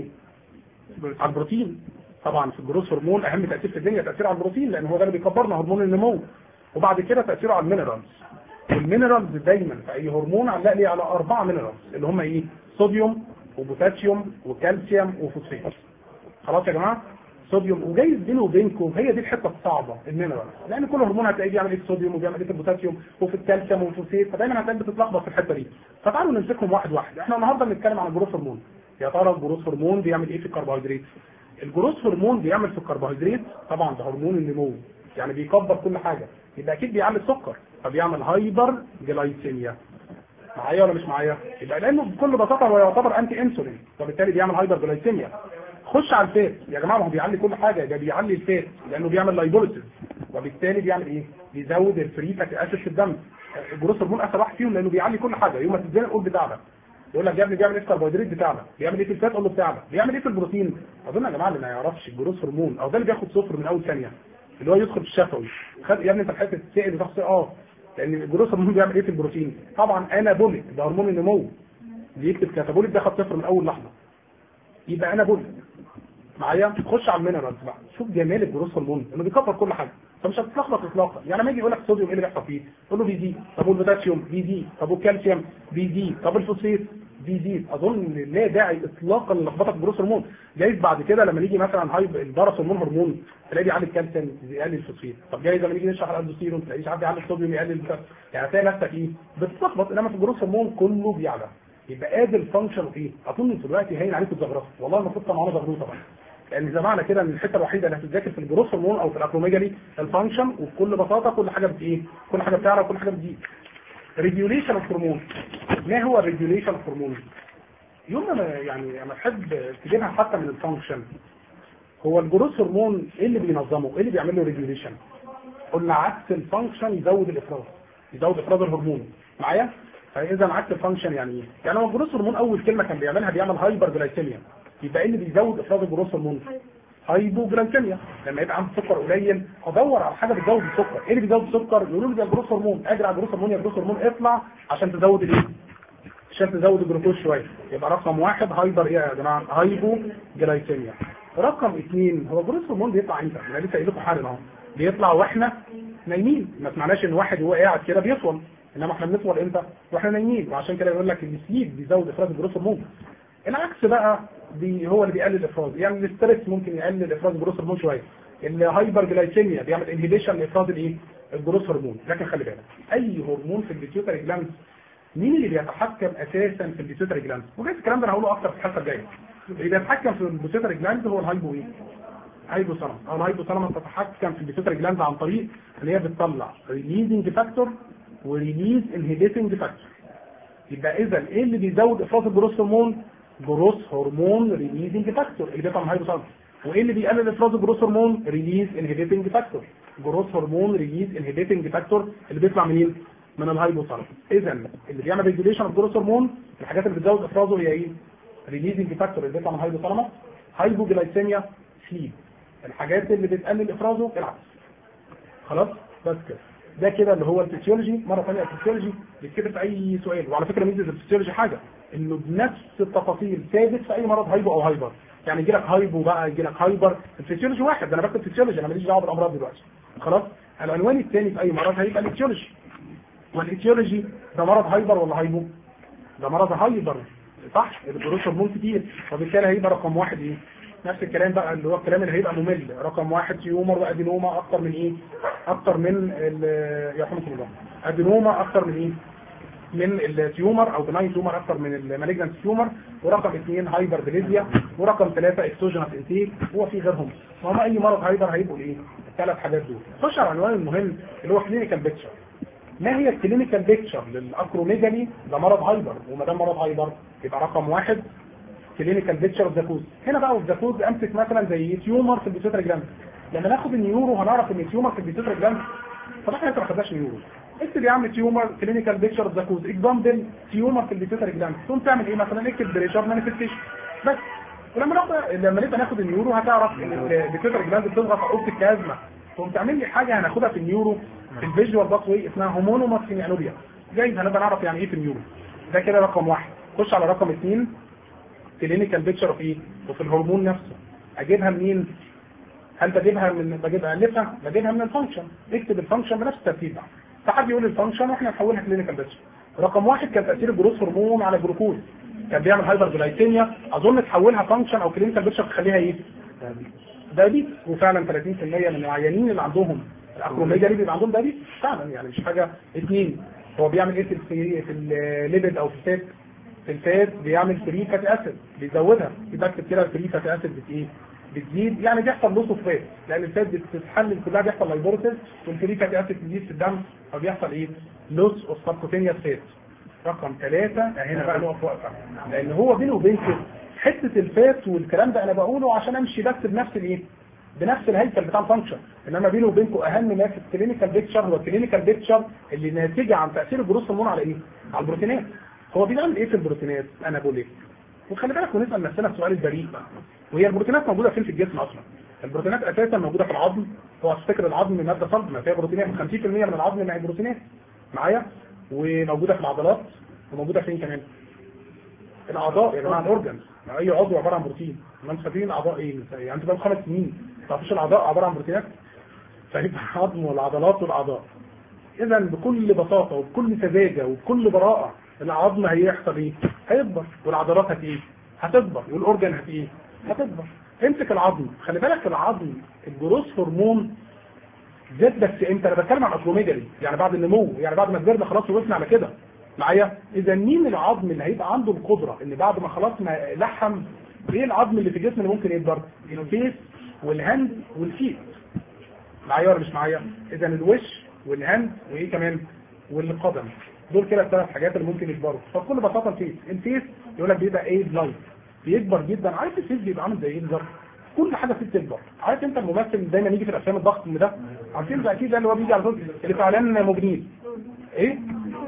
Speaker 1: على البروتين طبعا في الجروث هرمون اهم تاثير في الدنيا تاثيره على البروتين لان هو ده اللي بيكبرنا هرمون النمو وبعد كده تاثيره على المينرالز والمينرالز دايما في اي هرمون علق لي على اربعه مينرالز اللي هم ايه صوديوم وبوتاسيوم وكالسيوم وفوسفات خلاص يا جماعه صوديوم وجايز بينه وبينكم هي دي الحته الصعبه المينرال لان كل هرمون هتلاقيه بيعمل ايه في الصوديوم وبيعمل ايه في البوتاسيوم وفي الكالسيوم وفي الفوسفات فدايما هتلاقيك بتتلخبط في الحته دي فتعالوا نمسكهم واحد واحد احنا النهارده بنتكلم عن الجروث هرمون يا ترى الجروث هرمون بيعمل ايه في الكربوهيدرات الجروث هرمون بيعمل في الكربوهيدرات طبعا ده هرمون النمو يعني بيكبر كل حاجه يبقى اكيد بيعلي السكر فبيعمل هايبر جلايسيميا معايا ولا مش معايا يبقى لانه بكل بساطه هو يعتبر انتي انسولين فبالتالي بيعمل هايبر جلايسيميا خش على الفات يا جماعه ما هو بيعلي كل حاجه ده بيعلي الفات لانه بيعمل لايبوليسيس وبالتالي بيعمل ايه بيزود الفري فاتي اسيد في الدم الجروث هرمون اسهل واحد فيهم لانه بيعلي كل حاجه يوم ما تتزنق قول بتاعنا يقول لك يا ابني بيعمل ايه في الكربوهيدرات بتاعنا بيعمل ايه في الفات قول له بتاعنا بيعمل ايه في البروتين اظن يا جماعه اللي ما يعرفش الجروث هرمون او ده اللي بياخد صفر من اول ثانيه اللي هو يدخل في الشفوي خد يا ابني انت الحته تتسال وتاخد اه لان الجروث هرمون بيعمل ايه في البروتين طبعا انابوليك ده هرمون النمو بيكتب كاتابوليك ده خد صفر من اول لحظه يبقى انابوليك معايا خش على المينرالز بقى شوف جمال الجروث هرمون انه بيكبر كل حاجه فمش هتتلخبط اطلاقا يعني لما يجي يقول لك الصوديوم ايه اللي بيحصل فيه تقول له بيزيد طب والبوتاسيوم بيزيد طب والكالسيوم بيزيد طب الفوسفات بيزيد اظن لا داعي اطلاقا للخبطه في الجروث هرمون جايز بعد كده لما نيجي مثلا هاي البارس هرمون هرمون تلاقيه بيعلي الكالسيوم يقلل الفوسفات طب جايز لما نيجي نشرح الاندوستيرون تلاقيه ساعات بيعلي الصوديوم يقلل البوتاسيوم يعني هتلاقي نفسك ايه بتتلخبط انما في الجروث هرمون كله بيعلى يبقى ادي الفانكشن ايه اظن دلوقتي هين عليكم الزغرفه والله المفروض كان معانا زغروطه طبعا لان زي معنى كده ان الحته الوحيده اللي هتتذاكر في الجروث هرمون او في الاكروميجالي الفانكشن وبكل بساطه كل حاجه بت ايه كل حاجه بتعلى وكل حاجه بتزيد ريجوليشن اوف هرمون ما هو الريجوليشن اوف هرمون يوم ما يعني انا احب تجيبها حتى من الفانكشن هو الجروث هرمون ايه اللي بينظمه ايه اللي بيعمل له ريجوليشن قلنا عكس الفانكشن يزود الافراز يزود افراز الهرمون معايا فاذا عكس الفانكشن يعني ايه يعني هو الجروث هرمون اول كلمه كان بيعملها بيعمل هايبر جلايسيميا يبقى ايه اللي بيزود افراز الجروث هرمون هايبوجلايسيميا لما يبقى عندي سكر قليل ادور على حاجه بتزود السكر ايه اللي بيزود السكر يقولوا لي ده الجروث هرمون اجري على الجروث هرمون يا جروث هرمون اطلع عشان تزود الايه عشان تزود الجلوكوز شويه يبقى رقم واحد هايبر ايه يا جماعه هايبو جلايسيميا رقم اثنين هو الجلوكوز هرمون بيطلع امتى انا لسه قايل لكم حالا اهو بيطلع واحنا نايمين ما سمعناش ان واحد وهو قاعد كده بيطول انما احنا بنطول امتى واحنا نايمين وعشان كده يقول لك السليب بيزود افراز الجلوكوز هرمون العكس بقى بي هو اللي بيقلل الافراز يعني الاستريس ممكن يقلل افراز الجلوكوز هرمون شويه الهايبر جلايسيميا بيعمل انهبيشن لافراز الايه الجلوكوز هرمون لكن خلي بالك اي هرمون في البيتيوتري جلاند مين اللي بيتحكم اساسا في البيتيوتري جلاند وجايز الكلام ده انا هقوله اكتر في الحلقه الجايه اللي بيتحكم في البيتيوتري جلاند هو الهايبو ايه هايبوثالاموس او الهايبوثالاموس تتحكم في البيتيوتري جلاند عن طريق اللي هي بتطلع ريليزنج فاكتور وريليز انهبيتنج فاكتور يبقى اذا ايه اللي بيزود افراز الجروث هرمون جروث هرمون ريليزنج فاكتور اللي بيطلع من الهايبوثالاموس وايه اللي بيقلل افراز الجروث هرمون ريليز انهبيتنج فاكتور جروث هرمون ريليز انهبيتنج فاكتور اللي بيطلع منين من الهايبوثالاموس اذا اللي بيعمل ريجوليشن اوف جروث هرمون الحاجات اللي بتزود افرازه هي ايه ريليزنج فاكتور اللي بيطلع من الهايبوثالاموس هايبوجلايسيميا سليب الحاجات اللي بتقلل افرازه العكس خلاص بس كده ده كده اللي هو الفسيولوجي مره ثانيه الفسيولوجي بيتكتب في اي سؤال وعلى فكره ميزه الفسيولوجي حاجه انه بنفس التفاصيل ثابت في اي مرض هايبو او هايبر يعني يجي لك هايبو بقى يجي لك هايبر الفسيولوجي واحد انا بكتب فسيولوجي انا ماليش دعوه بالامراض دلوقتي خلاص العنوان الثاني في اي مرض هيبقى الاتيولوجي والاتيولوجي ده مرض هايبر ولا هايبو ده مرض هايبر صح الجروث هرمون كتير وبالتالي هيبقى رقم واحد ايه نفس الكلام بقى اللي هو الكلام اللي هيبقى ممل رقم واحد تيومر وادينوما اكتر من ايه اكتر من يرحمكم الله ادينوما اكتر من ايه من التيومر او بناين تيومر اكتر من المالجنت تيومر ورقم اثنين هايبر بليزيا ورقم ثلاثة اكسوجينس انتيك هو في غيرهم وما اي مرض هايبر هيبقوا ايه الثلاث حاجات دول خش على العنوان المهم اللي هو كلينيكال بيكتشر ما هي الكلينيكال بيكتشر للاكروميجالي ده مرض هايبر وما دام مرض هايبر يبقى رقم واحد كلينيكال بيكتشر اوف ذا هنا بقى اوف ذا امسك مثلا زي تيومر في البيتوتري جلاند لما ناخد النيورو هنعرف ان تيومر في البيتوتري جلاند طب احنا انت ما خدناش نيورو اكتب يا عم تيومر كلينيكال بيكتشر اوف ذا كوز اكزامبل تيومر في البيتوتري جلاند تقوم تعمل ايه مثلا اكتب بريشر مانيفستيشن بس ولما ناخد لما نبقى ناخد النيورو هتعرف ان البيتوتري جلاند بتضغط على اوبتيك ازمه تقوم تعمل لي حاجه هناخدها في النيورو الفيجوال باث واي اسمها هومونوماس فينيانوبيا جايز هنبقى نعرف يعني ايه في النيورو ده كده رقم واحد خش على رقم اثنين كلينيكال بيكتشر اوف ايه وفي الهرمون نفسه اجيبها منين هل بجيبها من بجيبها الفها بجيبها من الفانكشن اكتب الفانكشن بنفس الترتيب بقى فحد يقول الفانكشن واحنا نحولها كلينيكال بيكتشر رقم واحد كان تاثير الجروث هرمون على الجلوكوز كان بيعمل هايبر جلايسيميا اظن تحولها فانكشن او كلينيكال بيكتشر تخليها ايه دايبيتس وفعلا 30% من العيانين اللي عندهم الاكروميجالي بيبقى عندهم دايبيتس فعلا يعني مش حاجه اثنين هو بيعمل ايه في الفي- في الليبيد او في الفات في الفات بيعمل فري فاتي اسيد بيزودها يبقى اكتب كده الفري فاتي اسيد بت ايه بتزيد يعني بيحصل لوس اوف فات لان الفات بتتحلل كلها بيحصل لايبوريسيس والفري فاتي اسيد بتزيد في الدم فبيحصل ايه لوس اوف سبكوتينيوس فات رقم ثلاثة هنا بقى نقف وقفة لان هو بينه وبين كده حتة الفات والكلام ده انا بقوله عشان امشي بس بنفس الايه بنفس الهيكل بتاع الفانكشن انما بينه وبينكم اهم ما في الكلينيكال بيكتشر هو الكلينيكال بيكتشر اللي ناتجه عن تاثير الجروث هرمون على ايه؟ على البروتينات هو بيعمل ايه في البروتينات؟ انا بقول ايه؟ وخلي بالك ونسال نفسنا السؤال البريء بقى وهي البروتينات موجوده فين في الجسم اصلا؟ البروتينات اساسا موجوده في العظم هو تفتكر العظم ماده صلب ما فيها بروتينات 50% من العظم مع بروتينات معايا وموجوده في العضلات وموجوده فين كمان؟ الاعضاء يا جماعه الاورجنز اي عضو عباره عن بروتين ما انتوا فاكرين الاعضاء ايه يعني انتوا بقى خمس سنين ما تعرفوش الاعضاء عباره عن بروتينات فيبقى العظم والعضلات والاعضاء اذا بكل بساطه وبكل سذاجه وبكل براءه العظم هيحصل ايه هيكبر والعضلات هت ايه هتكبر والاورجن هت ايه هتكبر امسك العظم خلي بالك العظم الجروث هرمون زاد بس امتى انا بتكلم عن اكروميجالي يعني بعد النمو يعني بعد ما كبرنا خلاص وقفنا على كده معايا اذا مين العظم اللي هيبقى عنده القدره ان بعد ما خلاص ما لحم ايه العظم اللي في الجسم اللي ممكن يكبر الفيس والهاند والفيت معايا ولا مش معايا اذا الوش والهاند وايه كمان والقدم دول كده الثلاث حاجات اللي ممكن يكبروا فبكل بساطه الفيس الفيس يقول لك بيبقى ايه لايف بيكبر جدا عارف الفيس بيبقى عامل زي ايه بالظبط كل حاجه فيه بتكبر عارف انت الممثل اللي دايما يجي في الافلام الضخم ده عارفين ده اكيد ده اللي هو بيجي على طول اللي في اعلان موجودين ايه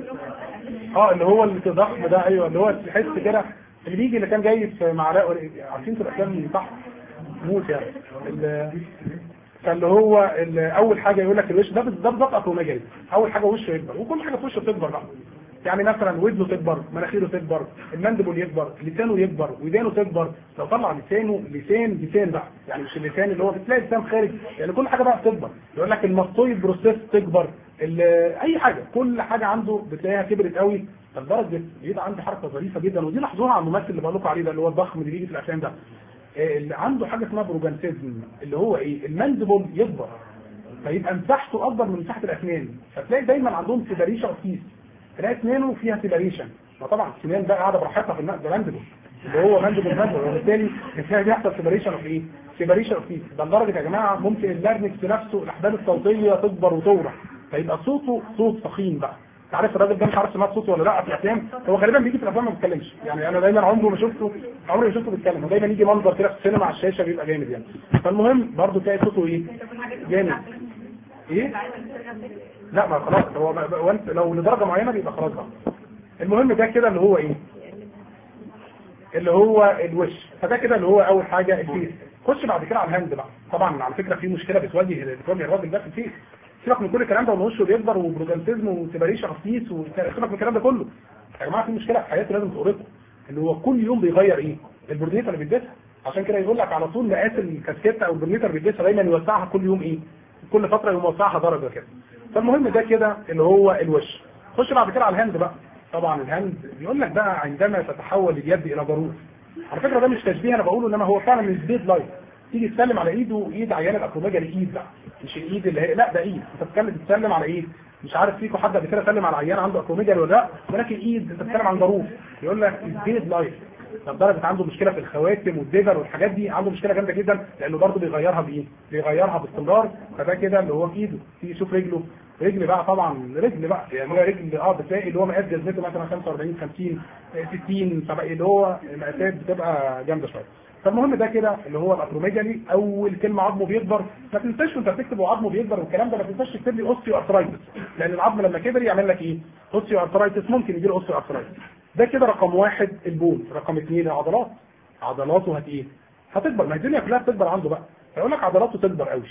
Speaker 1: اه اللي هو الضخم ده ايوه اللي هو تحس كده اللي بيجي اللي كان جاي في معلقه عارفين في الافلام اللي تحت موت يعني ال- فاللي هو ال- اول حاجه يقول لك الوش ده ده بالظبط اكروميجالي اول حاجه وشه يكبر وكل حاجه في وشه بتكبر بقى يعني مثلا ودنه تكبر مناخيره تكبر المندبل يكبر لسانه يكبر ودانه تكبر لو طلع لسانه لسان لسان بقى يعني مش اللسان اللي هو بتلاقي لسان خارج يعني كل حاجه بقى بتكبر يقول لك الماستويد بروسيس تكبر ال- اي حاجه كل حاجه عنده بتلاقيها كبرت قوي لدرجه بيبقى عنده حركه ظريفه جدا ودي لاحظوها على الممثل اللي بقول لكم عليه ده اللي هو الضخم اللي بيجي في الافلام ده آه، اللي عنده حاجه اسمها بروجانتيزم اللي هو ايه المندبل يكبر فيبقى مساحته اكبر من مساحه الاسنان فتلاقي دايما عندهم سيباريشن اوف تيث تلاقي اسنانه فيها سيباريشن فطبعا السنان بقى قاعده براحتها في الم- ده مندبل اللي هو مندبل مندبل وبالتالي تلاقي بيحصل سيباريشن اوف ايه؟ سيباريشن اوف تيث ده لدرجه يا جماعه ممكن اللارنكس نفسه الاحبال الصوتيه تكبر وتورع فيبقى صوته صوت فخيم بقى انت عارف الراجل ده مش عارف سمعت صوته ولا لا في الافلام هو غالبا بيجي في الافلام ما بيتكلمش يعني انا دايما عمري ما شفته عمري ما شفته بيتكلم هو دايما يجي منظر كده في السينما على الشاشه بيبقى جامد يعني فالمهم برضه تلاقي صوته ايه جامد ايه لا ما خلاص هو ما- هو انت لو لدرجه معينه بيبقى خلاص بقى المهم ده كده اللي هو ايه اللي هو الوش فده كده اللي هو اول حاجه الفيس خش بعد كده على الهاند بقى طبعا على فكره في مشكله بتواجه بتواجه الراجل ده في الفيس سيبك من كل الكلام ده وان وشه بيكبر وبروجانتيزم وسيباريشن اوف فيس وسيبك من الكلام ده كله يا جماعه في مشكله في حياته لازم تقربها ان هو كل يوم بيغير ايه البرنيتر اللي بيلبسها عشان كده يقول لك على طول مقاس الكاسكيته او البرنيتر اللي بيلبسها دايما يوسعها كل يوم ايه كل فتره يقوم موسعها درجه كده فالمهم ده كده اللي هو الوش خش بعد كده على الهاند بقى طبعا الهاند بيقول لك بقى عندما تتحول اليد الى جاروف على فكره ده مش تشبيه انا بقوله انما هو فعلا مش بيت لايف تيجي تسلم على ايده ايد عيان الاكروباجا ايد بقى مش الايد اللي هي لا ده ايد انت بتتكلم بتسلم على ايه مش عارف فيكم حد قبل كده سلم على عيان عنده اكروميجا ولا لا ولكن ايد انت بتتكلم عن جاروف يقول لك بيت لايف لدرجه عنده مشكله في الخواتم والدبر والحاجات دي عنده مشكله جامده جدا لانه برضه بيغيرها بايه؟ بيغيرها باستمرار فده كده اللي هو في ايده في شوف رجله رجل بقى طبعا رجل بقى يعني هو رجل اه بتلاقي اللي هو مقاس جزمته مثلا 45 50 60 70 اللي هو مقاسات بتبقى جامده شويه فالمهم ده كده اللي هو الاكروميجالي اول كلمه عظمه بيكبر ما تنساش وانت بتكتب عظمه بيكبر والكلام ده ما تنساش تكتب لي اوستيو ارثرايتس لان العظم لما كبر يعمل لك ايه؟ اوستيو ارثرايتس ممكن يجي له اوستيو ارثرايتس ده كده رقم واحد البون رقم اثنين العضلات عضلاته هت ايه؟ هتكبر ما هي الدنيا كلها بتكبر عنده بقى فيقول لك عضلاته تكبر قوي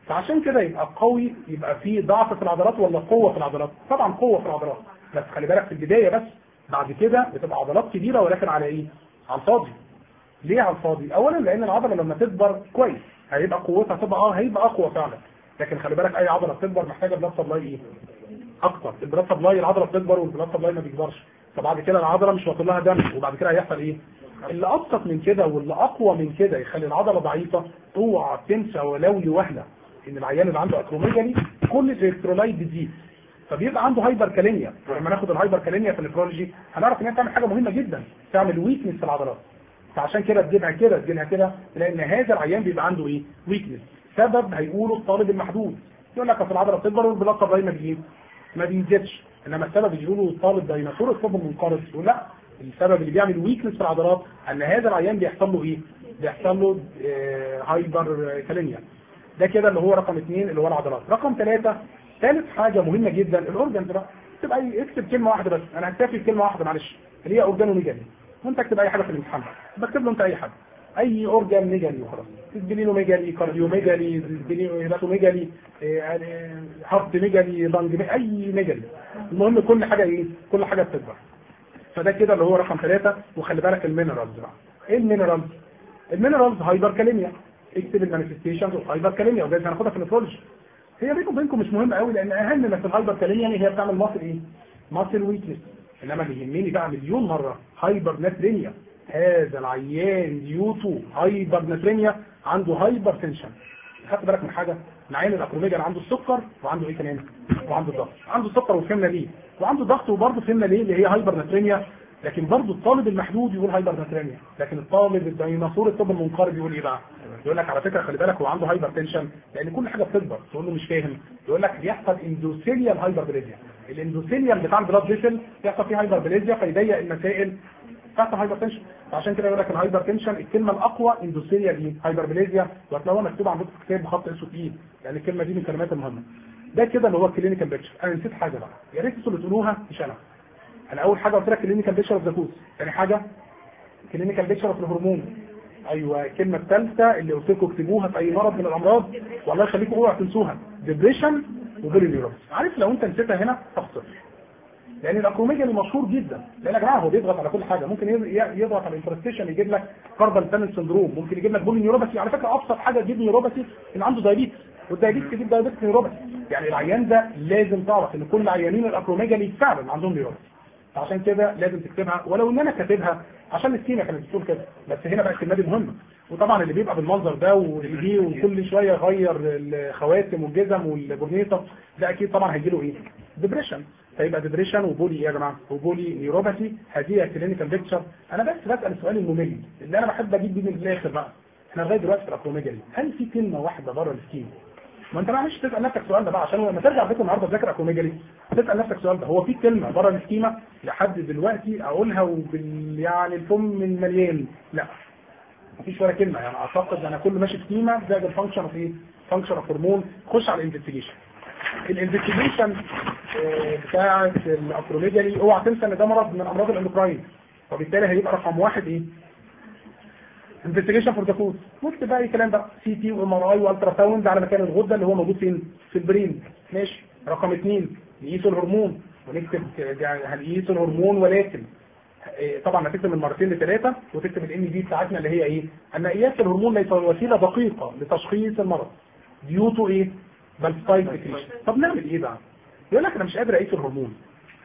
Speaker 1: فعشان كده يبقى قوي يبقى فيه ضعف في العضلات ولا قوه في العضلات طبعا قوه في العضلات بس خلي بالك في البدايه بس بعد كده بتبقى عضلات كبيره ولكن على ايه على الفاضي ليه على الفاضي اولا لان العضله لما تكبر كويس هيبقى قوتها تبقى اه هيبقى اقوى فعلا لكن خلي بالك اي عضله بتكبر محتاجه بلاد سبلاي ايه اكتر البلاد سبلاي العضله بتكبر والبلاد سبلاي ما بيكبرش فبعد كده العضله مش واصل لها دم وبعد كده هيحصل ايه اللي ابسط من كده واللي اقوى من كده يخلي العضله ضعيفه اوعى تنسى ولو لوهله ان العيان اللي عنده اكروميجالي كل الالكترولايت بتزيد فبيبقى عنده هايبر كالينيا ولما ناخد الهايبر كالينيا في النفرولوجي هنعرف ان هي بتعمل حاجه مهمه جدا تعمل ويكنس في العضلات فعشان كده تجيبها كده تجيبها كده لان هذا العيان بيبقى عنده ايه ويكنس سبب هيقوله الطالب المحدود يقول لك اصل العضله بتكبر والبلاط طبيعي ما بيجيب ما بينزلش انما السبب يقولوا الطالب ديناصور الطب المنقرض يقول لا السبب اللي بيعمل ويكنس في العضلات ان هذا العيان بيحصل له ايه بيحصل له آه هايبر كالينيا ده كده اللي هو رقم اثنين اللي هو العضلات رقم ثلاثة ثالث حاجة مهمة جدا الاورجنز بقى تبقى اكتب كلمة واحدة بس انا هكتفي بكلمة واحدة معلش اللي هي اورجانو ميجالي وانت اكتب اي حاجة في الامتحان بكتب له انت اي حاجة اي اورجان ميجالي وخلاص سبلينو ميجالي كارديو ميجالي هيباتو ميجالي هارت ميجالي لانج اي ميجالي المهم كل حاجة ايه كل حاجة بتكبر فده كده اللي هو رقم ثلاثة وخلي بالك المينرالز بقى ايه المينرالز المينرالز هايبر كاليميا اكتب المانيفستيشنز اوف هايبر كاليميا وده هناخدها في النفرولوجي هي بينكم وبينكم مش مهم قوي لان اهم ما في الهايبر كاليميا هي بتعمل ماسل ايه ماسل ويكنس انما اللي يهمني بقى مليون مره هايبر ناترينيا هذا العيان ديوتو هايبر ناترينيا عنده هايبر تنشن خدت بالك من حاجه العيان الاكروميجا عنده السكر وعنده ايه كمان وعنده الضغط عنده السكر وفهمنا ليه وعنده ضغط وبرضه فهمنا ليه اللي هي هايبر ناترينيا لكن برضه الطالب المحدود يقول هايبر ناترينيا لكن الطالب الديناصور الطب المنقرض يقول ايه بقى يقول لك على فكره خلي بالك هو عنده هايبر تنشن لان كل حاجه بتكبر تقول له مش فاهم يقول لك بيحصل اندوثيليال هايبر بليزيا الاندوثيليال بتاع البلاد فيسل بيحصل فيه هايبر بليزيا فيضيق المسائل بتاعت الهايبر تنشن فعشان كده يقول لك الهايبر تنشن الكلمه الاقوى اندوثيليال دي هايبر بليزيا وهتلاقوها مكتوبه عندكم في الكتاب بخط اسود تقيل يعني الكلمه دي من الكلمات المهمه ده كده اللي هو الكلينيكال بيكتشر انا نسيت حاجه بقى يا ريت انتوا اللي تقولوها مش انا انا اول حاجه قلت لك كلينيكال بيكتشر اوف ذا كوز ثاني حاجه كلينيكال بيكتشر اوف الهرمون ايوه الكلمه الثالثه اللي قلت لكم اكتبوها في اي مرض من الامراض والله يخليكم اوعوا تنسوها ديبريشن وبولي نيوروبس عارف لو انت نسيتها هنا تخسر لان الاكروميجالي مشهور جدا لان يا جماعه هو بيضغط على كل حاجه ممكن يضغط على الانترستيشن يجيب لك كاربال تانل سندروم ممكن يجيب لك بولي نيوروباثي على فكره ابسط حاجه تجيب نيوروباثي ان عنده دايابيتس والدايابيتس يجيب دايابيتس نيوروباثي يعني العيان ده لازم تعرف ان كل عيانين الاكروميجالي فعلا عندهم نيوروباثي عشان كده لازم تكتبها ولو ان انا كاتبها عشان السيما كانت بتقول كده بس هنا بقى الكلمه دي مهمه وطبعا اللي بيبقى بالمنظر ده واللي وكل شويه يغير الخواتم والجزم والبورنيطه ده اكيد طبعا هيجي له ايه؟ ديبريشن فيبقى ديبريشن وبولي ايه يا جماعه؟ وبولي نيوروباثي هذه كلينيكال بيكتشر انا بس بسال السؤال الممل اللي انا بحب اجيب بيه من الاخر بقى احنا لغايه دلوقتي في الاكروميجالي هل في كلمه واحده بره السكيم ما انت معلش تسال نفسك السؤال ده بقى عشان لما ترجع بيت النهارده تذاكر اكروميجالي تسال نفسك السؤال ده هو في كلمه بره السكيما لحد دلوقتي اقولها وبال يعني الفم المليان لا مفيش ولا كلمه يعني اعتقد انا كل ماشي سكيما زائد الفانكشن اوف ايه؟ فانكشن اوف هرمون خش على الانفستيجيشن الانفستيجيشن بتاعه الاكروميجالي اوعى تنسى ان ده مرض من امراض الاندوكراين وبالتالي هيبقى رقم واحد ايه؟ انفستيجيشن فور ذا كوز واكتب بقى اي كلام بقى سي تي وام ار اي والترا ساوند على مكان الغده اللي هو موجود فين؟ في البرين ماشي رقم اثنين نقيس الهرمون ونكتب هنقيس الهرمون ولكن طبعا هتكتب من مرتين لثلاثه وتكتب الام دي بتاعتنا اللي هي ايه؟ ان قياس الهرمون ليس وسيله دقيقه لتشخيص المرض ديو تو ايه؟ بالستايل سكريشن طب نعمل ايه بقى؟ يقول لك انا مش قادر اقيس الهرمون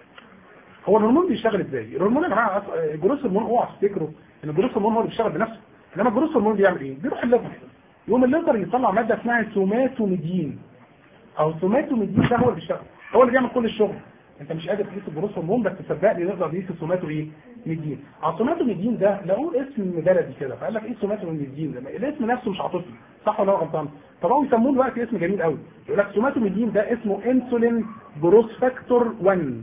Speaker 1: هو الهرمون بيشتغل ازاي؟ الهرمون يا جماعه جروس هرمون اوعى تفتكروا ان الجروس هرمون هو اللي بيشتغل بنفسه انما الجروس هرمون بيعمل ايه؟ بيروح الليفر يقوم الليفر يطلع ماده اسمها سوماتوميدين او سوماتوميدين ده هو اللي بيشتغل هو اللي بيعمل كل الشغل انت مش قادر تقيس الجروس هرمون بس تصدقني نقدر نقيس السوماتو ايه؟ ميدين السوماتوميدين ده لقوا اسم بلدي كده فقال لك ايه السوماتوميدين ده الاسم نفسه مش عاطفي صح ولا غلطان؟ طب هو يسموه دلوقتي اسم جميل قوي يقول لك سوماتوميدين ده اسمه انسولين جروس فاكتور 1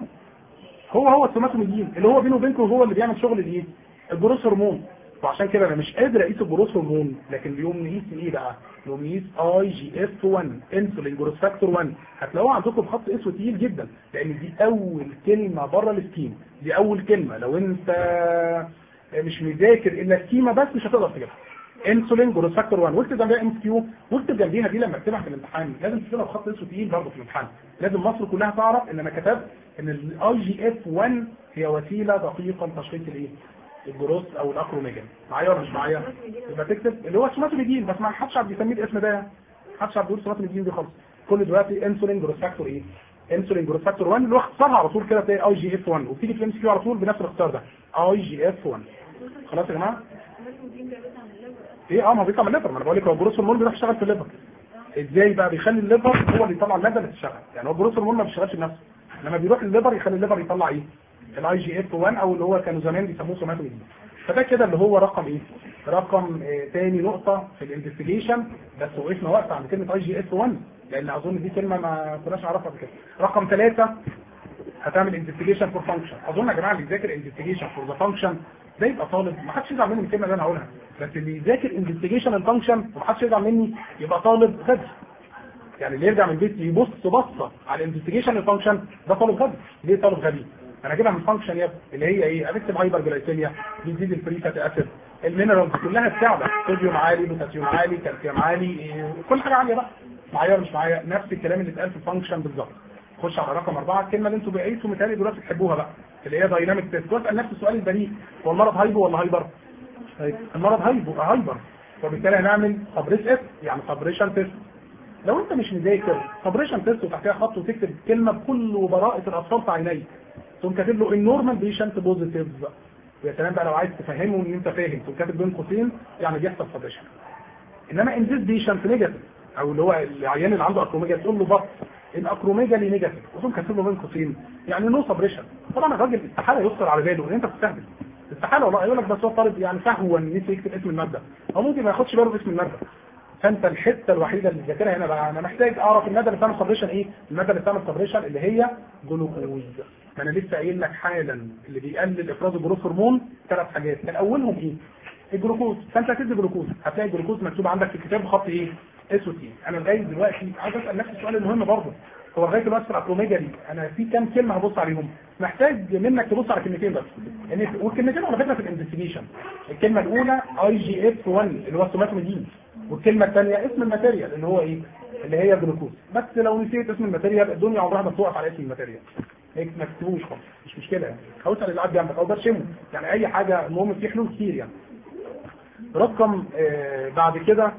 Speaker 1: هو هو السوماتوميدين اللي هو بينه وبينكم هو اللي بيعمل شغل الايه؟ الجروس هرمون وعشان كده انا مش قادر اقيس الجروس هرمون لكن اليوم نقيس ايه بقى؟ اليوم نقيس اي جي اف 1 انسولين جروس فاكتور 1 هتلاقوها عندكم بخط اسود تقيل جدا لان دي اول كلمه بره السكيم دي اول كلمه لو انت مش مذاكر الا السكيمه بس مش هتقدر تجيبها انسولين جروس فاكتور 1 واكتب جنبها ام كيو واكتب جنبيها دي لما اكتبها في الامتحان لازم تكتبها بخط اسود تقيل برضه في الامتحان لازم مصر كلها تعرف ان انا كتبت ان الاي جي اف 1 هي وسيله دقيقه لتشخيص الايه الجروس او الاكروميجال معايا ولا مش معايا يبقى تكتب اللي هو سوماتوميدين بس ما حدش عارف يسميه الاسم ده ما حدش عارف يقول سوماتوميدين دي خالص كل دلوقتي انسولين جروس فاكتور ايه انسولين جروس فاكتور 1 اللي هو اختصارها على طول كده تلاقي اي جي اف 1 وبتيجي في الام سي كيو على طول بنفس الاختصار ده اي جي اف 1 خلاص يا جماعه ايه اه ما هو بيطلع من الليفر ما انا بقول لك هو الجروس هرمون بيروح يشتغل في الليفر ازاي بقى بيخلي الليفر هو اللي يطلع الماده اللي تشتغل يعني هو الجروس هرمون ما بيشتغلش بنفسه لما بيروح الليفر يخلي الليفر يطلع ايه الاي جي اف 1 او اللي هو كانوا زمان بيسموه سوماتوميدين فده كده اللي هو رقم ايه رقم آه تاني نقطة في الانفستيجيشن بس وقفنا وقت عند كلمة اي جي اف 1 لان اظن دي كلمة ما كناش نعرفها قبل كده رقم ثلاثة هتعمل انفستيجيشن فور فانكشن اظن يا جماعة اللي يذاكر انفستيجيشن فور ذا فانكشن ده يبقى طالب ما حدش يزعل مني من الكلمة اللي انا هقولها بس اللي يذاكر انفستيجيشن الفانكشن وما حدش يزعل مني يبقى طالب غبي يعني اللي يرجع من البيت يبص بصة على الانفستيجيشن الفانكشن ده طالب غبي ليه طالب غبي انا اجيبها من فانكشن يا اللي هي ايه اكتب هايبر جلايسيميا بيزيد الفري فاتي اسيد المينرالز كلها بتعلى صوديوم عالي بوتاسيوم عالي كالسيوم عالي إيه كل حاجه عاليه بقى معايا ولا مش معايا نفس الكلام اللي اتقال في الفانكشن بالظبط خش على رقم أربعة الكلمة اللي انتوا بعيدتوا متهيألي دلوقتي تحبوها بقى اللي هي دايناميك تيست واسأل نفس السؤال البريء هو المرض هايبو ولا هايبر؟ المرض هايبو هايبر وبالتالي هنعمل سبريس اف يعني سبريشن تيست لو انت مش مذاكر سبريشن تيست وتحتها خط وتكتب كلمه بكل براءه الاطفال في عينيك تقوم كاتب له النورمال بيشنت بوزيتيف ويا سلام بقى لو عايز تفهمه ان انت فاهم تقوم كاتب بين قوسين يعني بيحصل سبريشن انما ان ذيس بيشنت نيجاتيف او اللي هو العيان اللي عنده اكروميجا تقول له بط الاكروميجالي نيجاتيف وتقوم كاتب له بين قوسين يعني نو سبريشن طبعا الراجل استحاله يخطر على باله ان انت بتستهبل استحاله والله يقول لك بس هو طالب يعني سهوا نسي يكتب اسم الماده او ممكن ما ياخدش باله باسم الماده فانت الحته الوحيده اللي ذاكرها هنا بقى انا محتاج اعرف الماده اللي بتعمل سبريشن ايه الماده اللي بتعمل سبريشن اللي هي جلوكوز ما انا لسه قايل لك حالا اللي بيقلل افراز الجلوكوز هرمون ثلاث حاجات من اولهم ايه الجلوكوز فانت هتدي جلوكوز هتلاقي الجلوكوز مكتوب عندك في الكتاب بخط ايه اسود ايه انا لغايه دلوقتي عايز اسال نفسي السؤال المهم برضه هو لغايه دلوقتي في الاكروميجالي انا في كام كلمه هبص عليهم محتاج منك تبص على كلمتين بس يعني والكلمتين على فكره في الانفستيجيشن الكلمه الاولى اي جي اف 1 اللي هو السوماتوميدين والكلمه الثانيه اسم الماتيريال اللي هو ايه اللي هي جلوكوز بس لو نسيت اسم الماتيريال الدنيا عمرها ما تقف على اسم الماتيريال هيك ما تكتبوش خالص مش مشكله يعني او اسال اللي قاعد جنبك او برشمه يعني اي حاجه المهم في حلول كتير يعني رقم آه بعد كده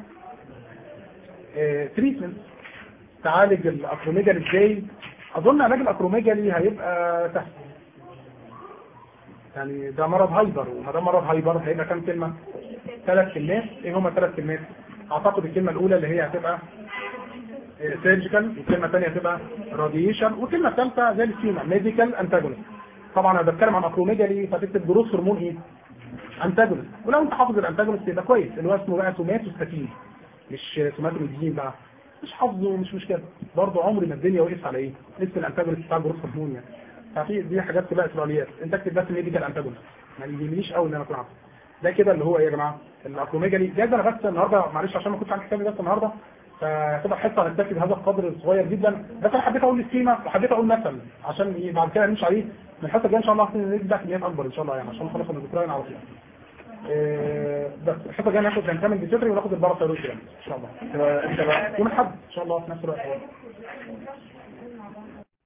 Speaker 1: تريتمنت تعالج الاكروميجالي ازاي اظن علاج الاكروميجالي هيبقى سهل يعني ده مرض هايبر وما ده مرض هايبر هيبقى كام كلمه ثلاث كلمات ايه هما ثلاث كلمات اعتقد الكلمه الاولى اللي هي هتبقى سيرجيكال والكلمه الثانيه هتبقى راديشن والكلمه الثالثه زي السيما ميديكال انتاجونست طبعا انا بتكلم عن اكروميجالي فتكتب جروس هرمون ايه انتاجونست ولو انت حافظ الانتاجونست يبقى كويس اللي هو اسمه بقى سوماتوستاتين مش سوماتوميدين بقى مش حافظه مش مشكله برضه عمري ما الدنيا وقفت على ايه اسم الانتاجونست بتاع جروس هرمون يعني ففي دي حاجات تبقى اسرائيليات انت اكتب بس ميديكال انتاجونست ما يهمنيش قوي ان انا اكون عارفه ده كده اللي هو ايه يا جماعه الاكروميجالي جايز انا بس النهارده معلش عشان ما كنتش عندي كتابي بس النهارده فتبقى حصه هنكتفي بهذا القدر الصغير جدا بس انا حبيت اقول السيما وحبيت اقول مثل عشان بعد كده نمشي عليه من الحصه الجايه ان شاء الله نبدا كميات اكبر ان شاء الله يعني عشان نخلص من الدكتوراه على طول إيه بس الحصه الجايه ناخد نكمل بالجدري وناخد الباراسيروس يعني ان شاء الله يوم الاحد ان شاء الله في نفس الوقت